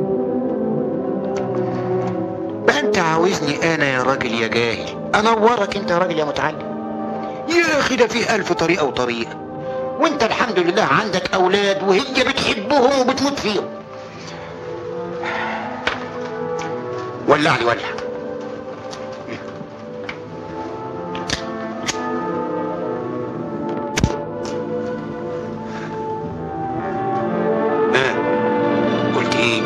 بقى انت عاوزني انا يا راجل يا جاهل انورك انت يا راجل يا متعلم يا اخي ده فيه الف طريقة وطريقة وانت الحمد لله عندك اولاد وهي بتحبهم وبتموت فيهم ولع لي ولع ها قلت ايه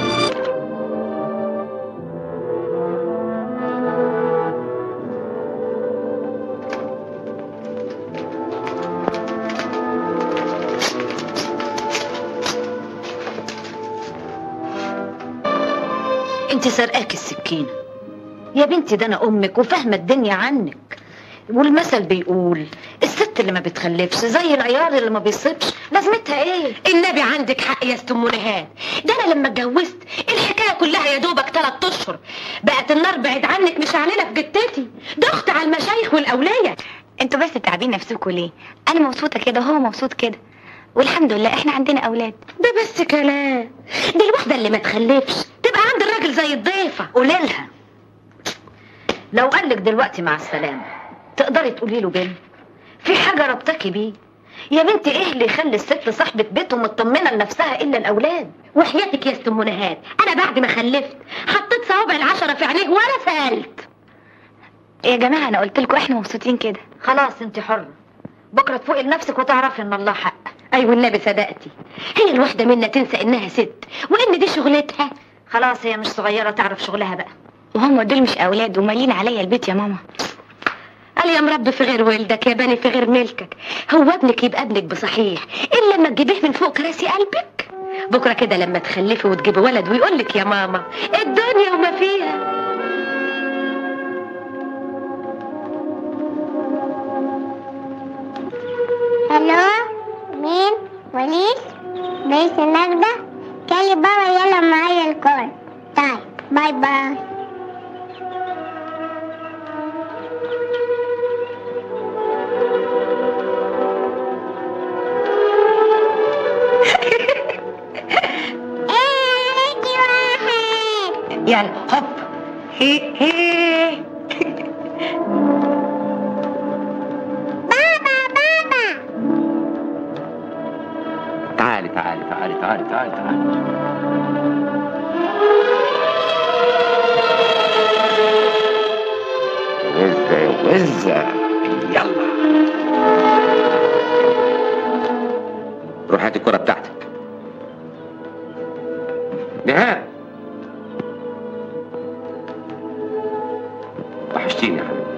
انت سرقاك السكينة يا بنتي ده انا امك وفاهمة الدنيا عنك والمثل بيقول الست اللي ما بتخلفش زي العيار اللي ما بيصيبش لازمتها ايه النبي عندك حق يا ست ام نهاد ده انا لما اتجوزت الحكايه كلها يا دوبك ثلاث اشهر بقت النار بعيد عنك مش عننا في جتتي ضغط على المشايخ والاولياء انتوا بس تعبين نفسكم ليه انا مبسوطه كده وهو مبسوط كده والحمد لله احنا عندنا اولاد ده بس كلام دي الواحده اللي ما تخلفش تبقى عند الراجل زي الضيفه قولي لها لو قالك دلوقتي مع السلامة تقدري تقولي له بنت في حاجة ربطكي بيه يا بنتي ايه اللي يخلي الست صاحبة بيته مطمنة لنفسها الا الاولاد وحياتك يا ست ام نهاد انا بعد ما خلفت حطيت صوابع العشره في عينيه ولا سالت يا جماعه انا قلت لكم احنا مبسوطين كده خلاص انت حرة بكرة تفوقي لنفسك وتعرفي ان الله حق ايوه النبي صدقتي هي الواحده منا تنسى انها ست وان دي شغلتها خلاص هي مش صغيرة تعرف شغلها بقى وهم دول مش اولاد ومالين عليا البيت يا ماما قال يا مربي في غير ولدك يا بني في غير ملكك هو ابنك يبقى ابنك بصحيح الا لما تجيبيه من فوق كراسي قلبك بكره كده لما تخلفي وتجيبي ولد ويقول لك يا ماما الدنيا وما فيها الو مين وليد بيت النجدة كلي بابا يلا معايا الكون طيب باي باي ايه عليكي واحد يعني هوب هي هي بابا بابا تعالي تعالي تعالي تعالي تعالي تعالي وزة وزة يلا روح هات الكرة بتاعتك نهاد وحشتيني يا حبيبي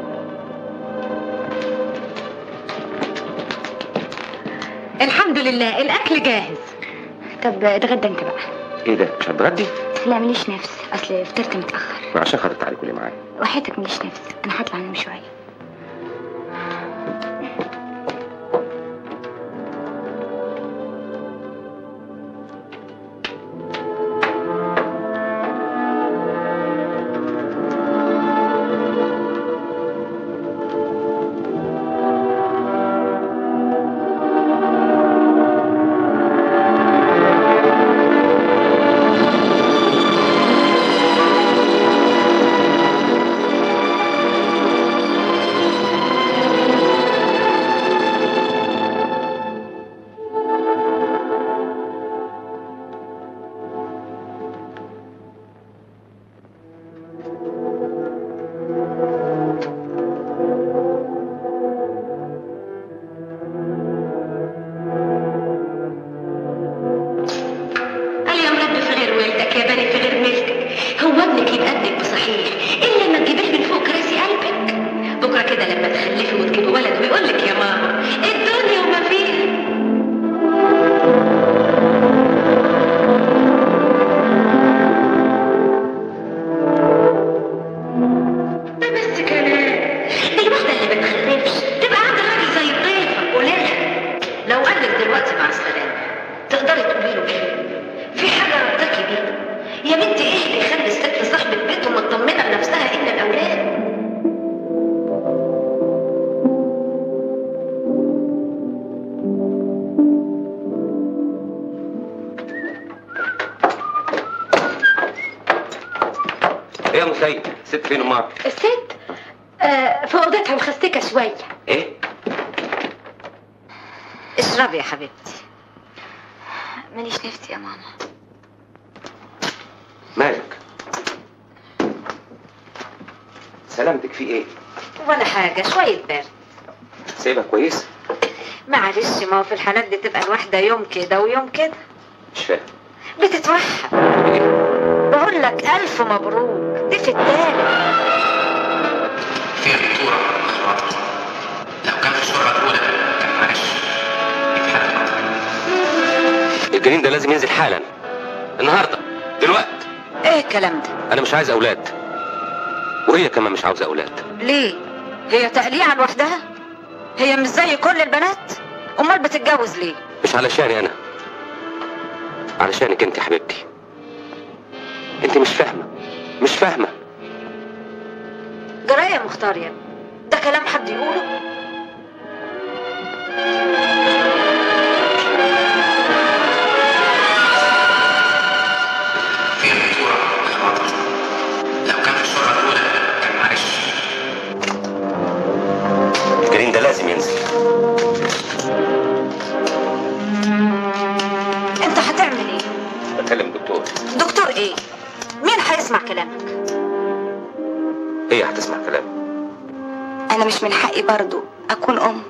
الحمد لله الاكل جاهز طب اتغدى انت بقى ايه ده مش هتغدي؟ لا ماليش نفس اصل فطرت متاخر وعشان خاطر تعالي كلي معايا وحياتك مليش نفس انا هطلع انام شويه قال يا مربي في غير والدك يا بني في غير ملكك هو ابنك يبقى ابنك بصحيح الا لما تجيبيه من فوق كراسي قلبك بكره كده لما تخلفي وتجيبي ولد ويقول لك يا ماما الدنيا وما فيها ده بس كلام دي الواحده اللي ما تخلفش تبقى عند راجل زي الضيفه قولي لها لو قال لك دلوقتي مع السلامه تقدري تقولي له ايه في حاجه رضاكي بيها يا بنتي ايه اللي يخلي الست صاحبه بيت ومطمنه لنفسها الا الاولاد ايه يا مسيد ست فين امك الست آه في اوضتها مخستكه شويه ايه اشربي يا حبيبتي ماليش نفس يا ماما مالك سلامتك في ايه ولا حاجه شويه برد سايبها كويس معلش ما هو في الحالات دي تبقى الواحده يوم كده ويوم كده مش فاهم بتتوحد بقول لك الف مبروك دي في التالت فيها خطورة خلاص لو كان في الشهرة الأولى كان معلش يتحرك الجنين ده لازم ينزل حالا النهارده دلوقتي ايه الكلام ده انا مش عايز اولاد وهي كمان مش عاوزه اولاد ليه هي تقليعه لوحدها هي مش زي كل البنات امال بتتجوز ليه مش علشاني انا علشانك انت يا حبيبتي انت مش فاهمه مش فاهمه جرايه يا مختار يا ابني. ده كلام حد يقوله فيها خطورة خلاص لو كان في الشهرة الأولى كان معلش الجنين ده لازم ينزل انت هتعمل ايه بكلم الدكتور دكتور ايه مين هيسمع كلامك هي هتسمع كلامي انا مش من حقي برضو اكون ام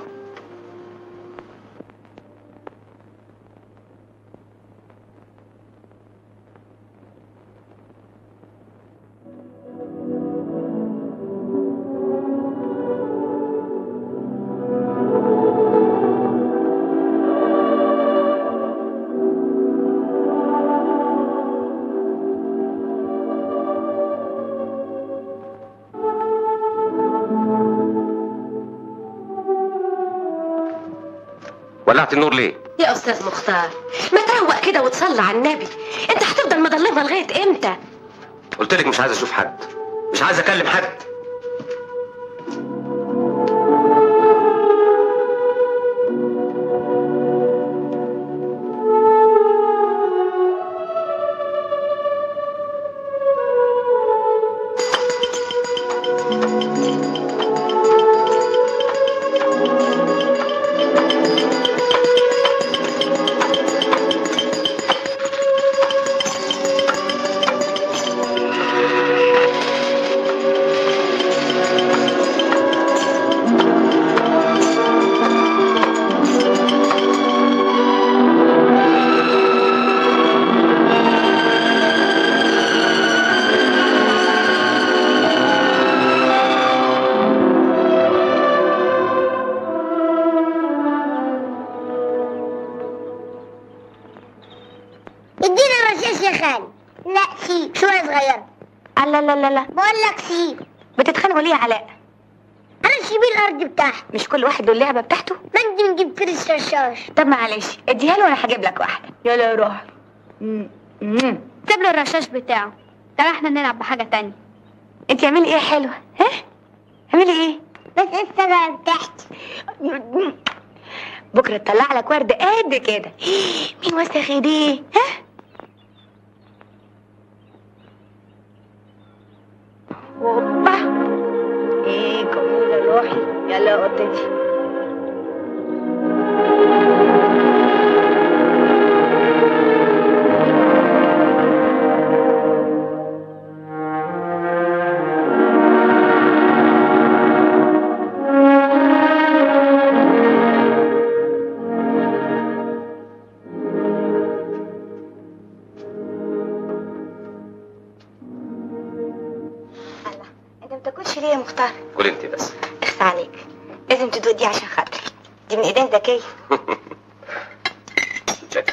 ولعت النور ليه يا استاذ مختار ما تروق كده وتصلي على النبي انت هتفضل مضلمه لغايه امتى قلت لك مش عايز اشوف حد مش عايز اكلم حد ادينا رشاش يا خالد لا في شوية صغيرة لا لا لا لا بقول لك سيب بتتخانقوا ليه يا علاء انا سيب الارض بتاعتي مش كل واحد له اللعبه بتاعته بدي نجيب كريس رشاش طب معلش اديها له وانا هجيب لك واحده يلا يا روح مم. مم. سيب له الرشاش بتاعه تعالى احنا نلعب بحاجه تانية انت اعملي ايه يا حلوه ها اعملي ايه بس الشجره بتاعتي بكره تطلع لك ورد قد كده مين وسخ ايديه ها اوبا ايه جميله روحي يلا يا قطتي الله انت ما بتاكلش ليه يا مختار قول انت بس اخس عليك لازم تدوق دي عشان خاطري دي من ايدين ذكيه شكرا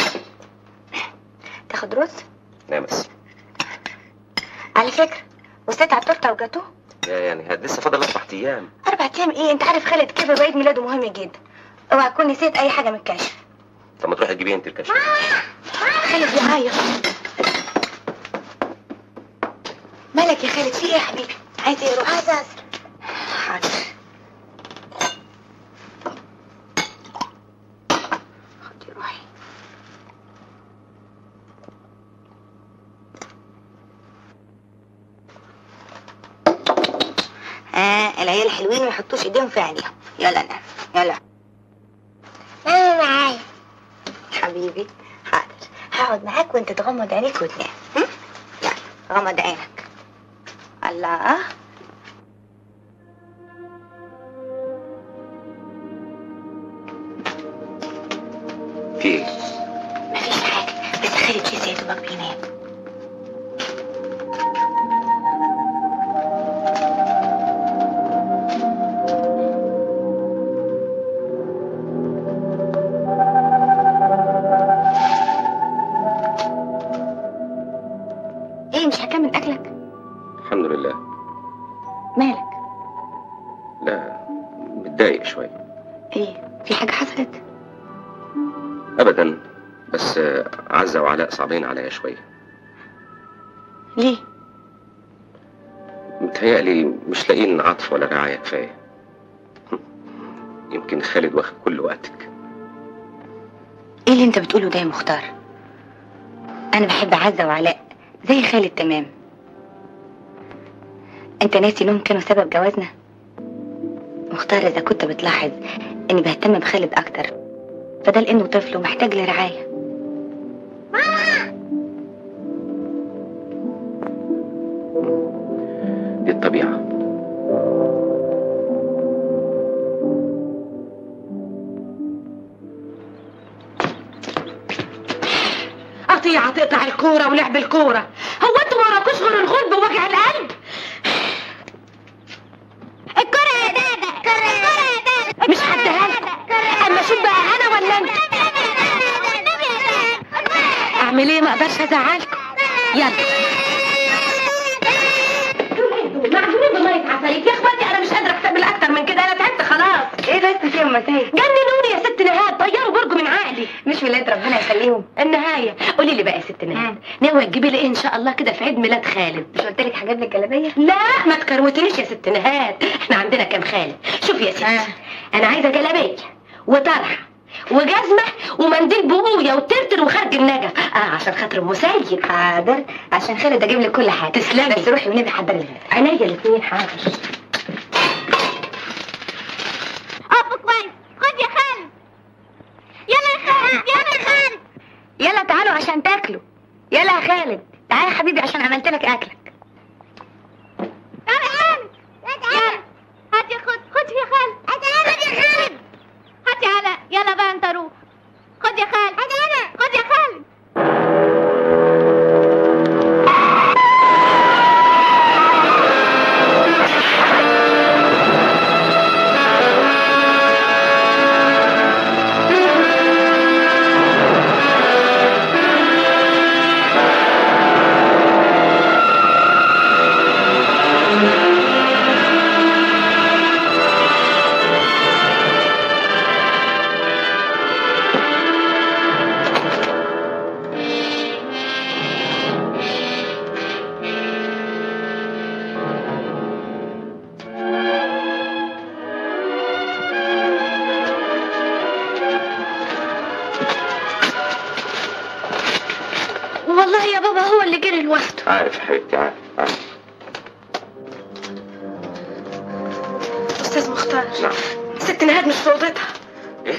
تاخد رز لا بس على فكره وصيت على التورته وجاتوه يا يعني هاد لسه فاضل اربع ايام اربع ايام ايه انت عارف خالد كبر وعيد ميلاده مهم جدا اوعى تكون نسيت اي حاجه من الكشف طب ما تروحي تجيبيه انت الكشف خالد يعيط مالك يا خالد في ايه يا حبيبي عايز ايه روح عايز حاضر خدي روحي آه العيال حلوين ما يحطوش ايديهم في عينيهم يلا نام يلا انا معايا حبيبي حاضر هقعد معاك وانت تغمض عينيك وتنام هم؟ يلا غمض عينك الله في ايه مفيش حاجة بس خالد لسه يا دوبك بينام ايه مش هكمل اكلك الحمد لله مالك لا متضايق شويه ايه في حاجة حصلت ابدا بس آه، عزة وعلاء صعبين عليا شويه ليه متهيألي مش لاقيين عطف ولا رعاية كفاية يمكن خالد واخد كل وقتك ايه اللي انت بتقوله ده يا مختار انا بحب عزة وعلاء زي خالد تمام انت ناسي انهم كانوا سبب جوازنا مختار اذا كنت بتلاحظ اني بهتم بخالد اكتر فده لانه طفل ومحتاج لرعاية دي الطبيعة قطيعة تقطع الكورة ولعب الكورة هو انتوا ما وراكوش غير الغلب ووجع القلب الكرة يا دادا الكرة يا دادا مش هديها لكم اما اشوف بقى انا ولا انت اعمل ايه ما اقدرش ازعلكم يلا معجونين بمية عسليك يا اخواتي انا مش قادرة اكتب اكتر من كده انا تعبت خلاص ايه بس فيهم مسايد جننوني يا ست نهاد طيروا برج من عقلي مش ولاد ربنا يخليهم النهاية قولي لي بقى يا ست نهاد ناوية تجيبي لي ايه ان شاء الله كده في عيد ميلاد خالد مش قلت لك هجيب لك جلابيه لا ما تكروتنيش يا ست نهاد احنا عندنا كام خالد شوف يا ستي آه. انا عايزه جلابيه وطرحه وجزمه ومنديل بقويه وترتر وخرج النجف اه عشان خاطر المسيد حاضر عشان خالد اجيب لك كل حاجه تسلمي. بس روحي ونبي حضري لي عينيا الاثنين حاضر اقف كويس خد يا خالد يلا يا خالد يلا يا خالد يلا تعالوا عشان تاكلوا يلا يا خالد تعالى يا حبيبي عشان عملت لك اكلك تعالى يا خالد يلا هات يا خد خد يا خالد خد يا خالد هات يا علاء يلا بقى انت روح خد يا خالد خد يا خالد اللي جري لوحده عارف يا حبيبتي عارف عارف استاذ مختار نعم ست نهاد مش في اوضتها ايه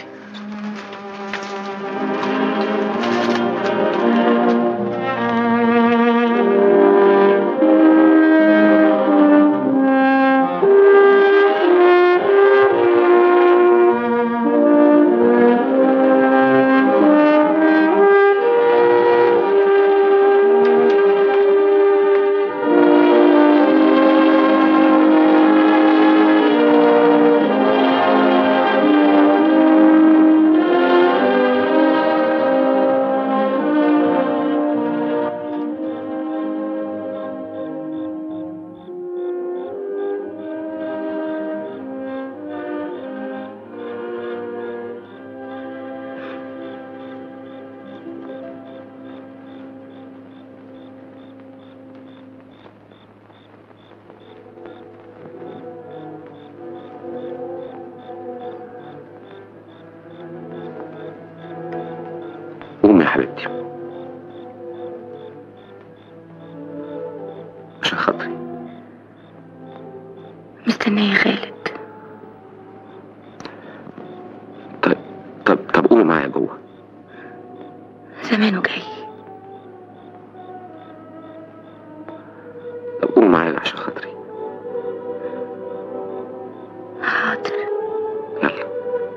قومي يا حبيبتي عشان خاطري مستنية خالد طيب طب طب قومي معايا جوه زمانه جاي طب قومي معايا عشان خاطري حاضر يلا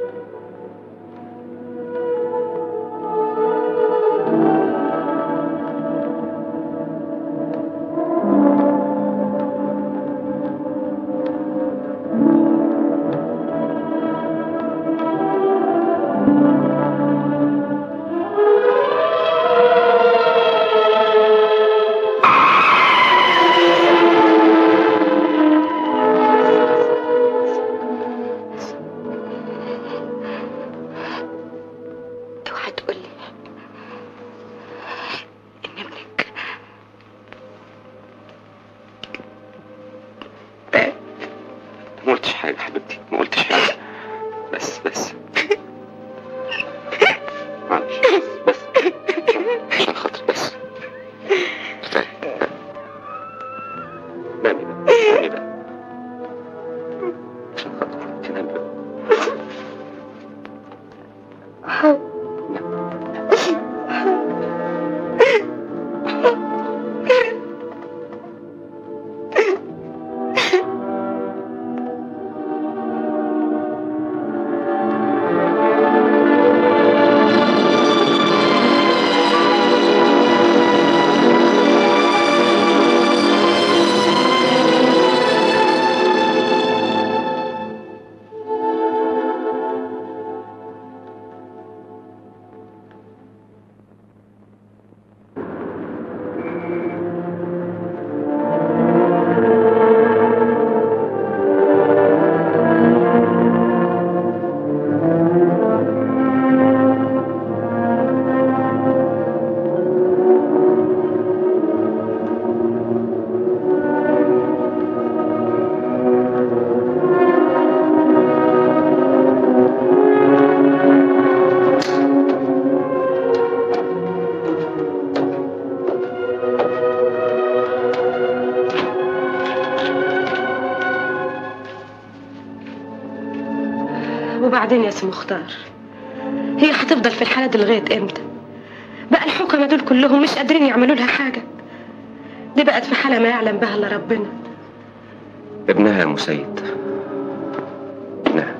اوعى تقولي ان ابنك ما قلتش حاجة حبيبتي ما قلتش حاجة بس بس معلش بس عشان خاطري بس كفاية كفاية. نامي بقى نامي بقى عشان خاطري تنامي بقى وبعدين يا سي مختار هي هتفضل في الحالة دي لغاية امتى بقى الحكمة دول كلهم مش قادرين يعملوا لها حاجة دي بقت في حالة ما يعلم بها الا ربنا ابنها يا مسيد ابنها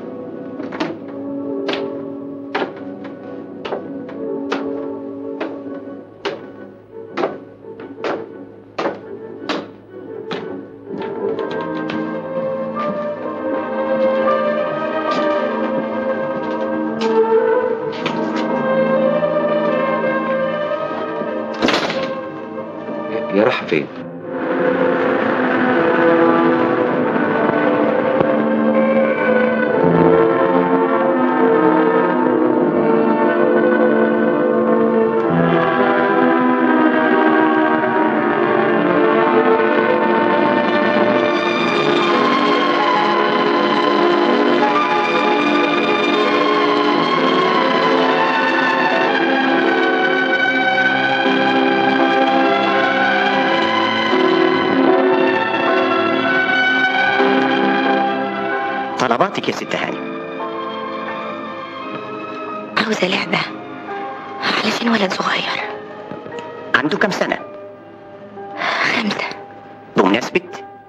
يا راح فين؟ طلباتك يا ست هاني عاوزة لعبة علشان ولد صغير عنده كم سنة خمسة بمناسبة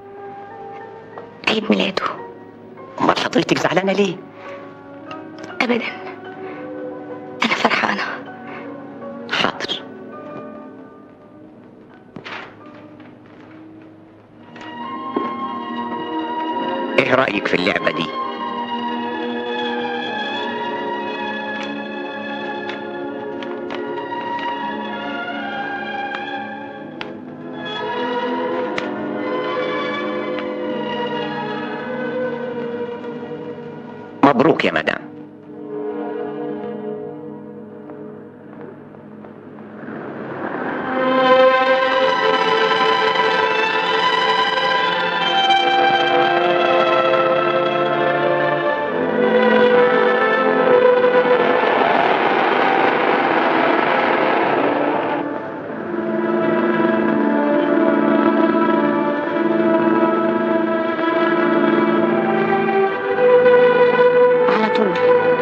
عيد ميلاده امال حضرتك زعلانة ليه أبدا أنا فرحانة حاضر ايه رأيك في اللعبة دي مبروك يا مدام على طول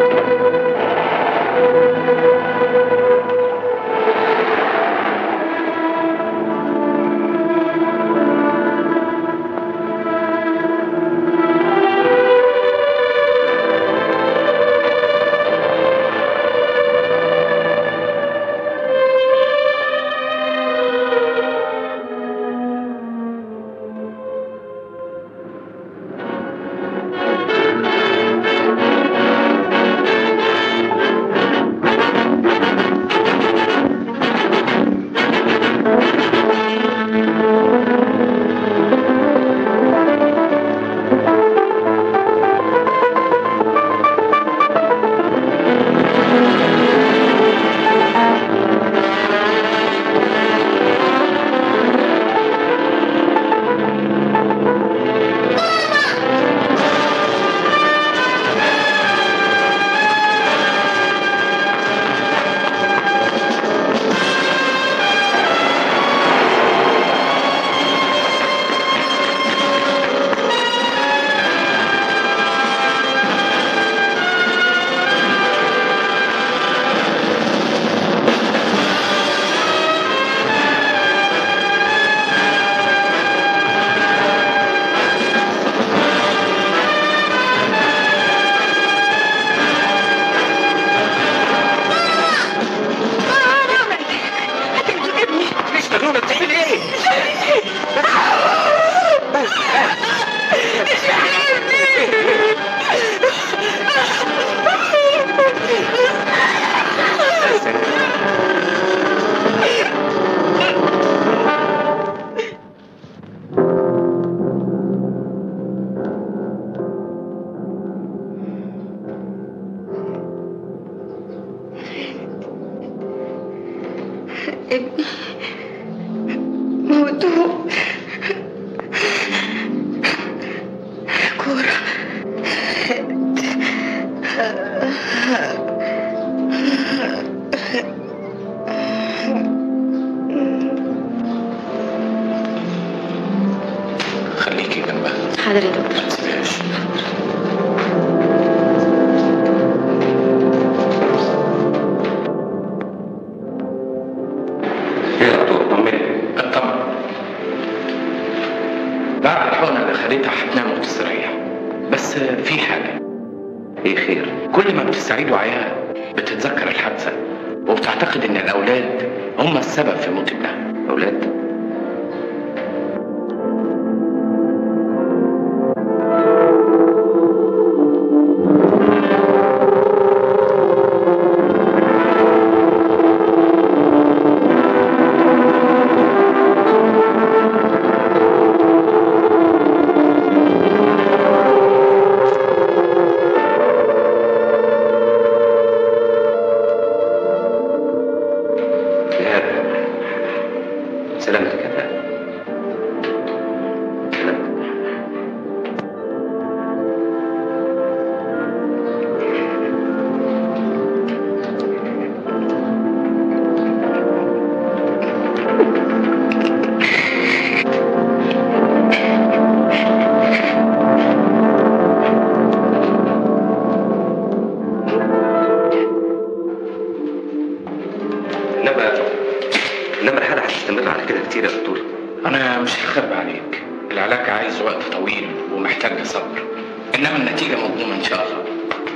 مش مجنونة بتعمل ايه؟ ابني موتوه كورة خليكي جنبها حاضر يا دكتور ما تسيبهاش يا دكتور طمني اطمن بعد الحقنة اللي خدتها هتنام وتستريح بس في حاجة ايه خير كل ما بتستعيد وعيها بتتذكر الحادثة وبتعتقد ان الاولاد هم السبب في موت ابنها اولاد سلام طويل ومحتاجة صبر إنما النتيجة مضمونة إن شاء الله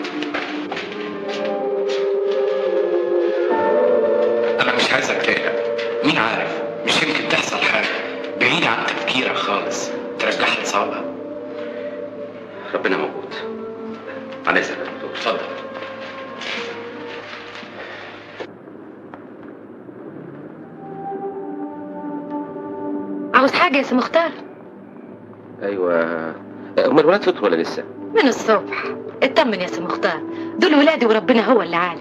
أنا مش عايزك تقلق مين عارف مش يمكن تحصل حاجة بعيدة عن تفكيرك خالص ترجعها لصعبها ربنا موجود على اذنك يا دكتور اتفضل عاوز حاجة يا سي مختار ايوه هم الولاد فطروا ولا لسه؟ من الصبح اطمن يا سي مختار دول ولادي وربنا هو اللي عالم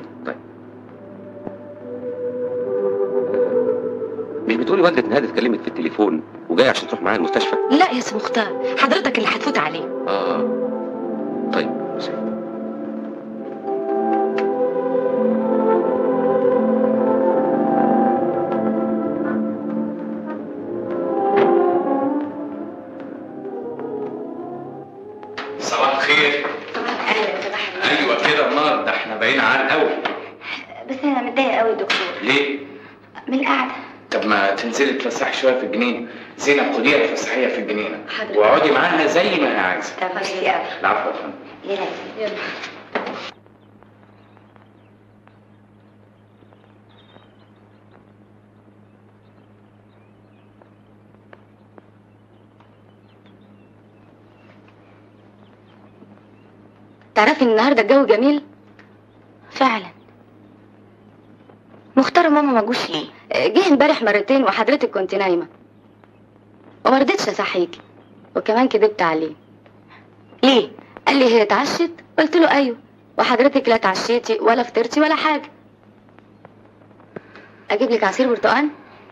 مش بتقولي والدة نهاد اتكلمت في التليفون وجاي عشان تروح معايا المستشفى؟ لا يا سي مختار حضرتك اللي هتفوت عليه اه طيب سيب. صباح الخير أيوة كده النار ده احنا بقينا عال قوي بس انا متضايقه قوي دكتور ليه؟ من القعده طب ما تنزلي تفسحي شوية في الجنينة زينب خديها تفسحيها في الجنينة حاضر. واقعدي معاها زي ما هي عايزة طب ميرسي قوي العفو يا فندم يلا يلا تعرفي ان النهارده الجو جميل فعلا مختار وماما ما جوش ليه جه امبارح مرتين وحضرتك كنت نايمه وما رضيتش اصحيكي وكمان كدبت عليه ليه قال لي هي اتعشت قلت له ايوه وحضرتك لا اتعشيتي ولا فطرتي ولا حاجه اجيب لك عصير برتقال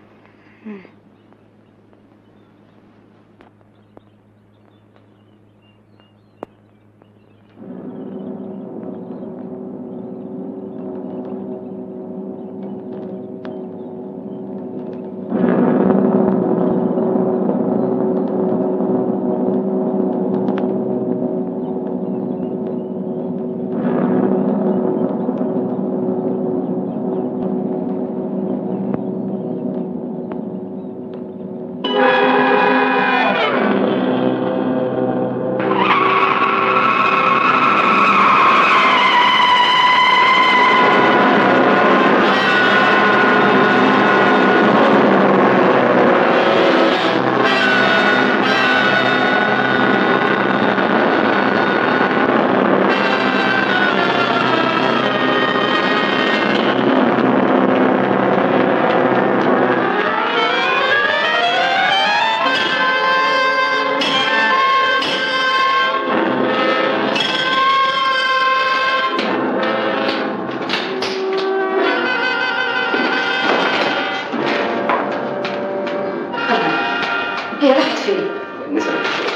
هي راحت فين نسأل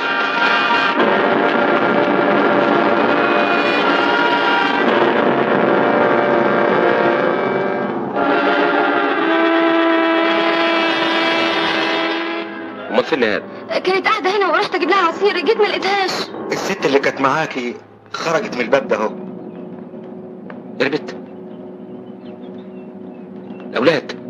امال فين نهاد؟ كانت قاعده هنا ورحت اجيب لها عصير جيت ما لقيتهاش الست اللي كانت معاكي خرجت من الباب ده اهو هربت اولاد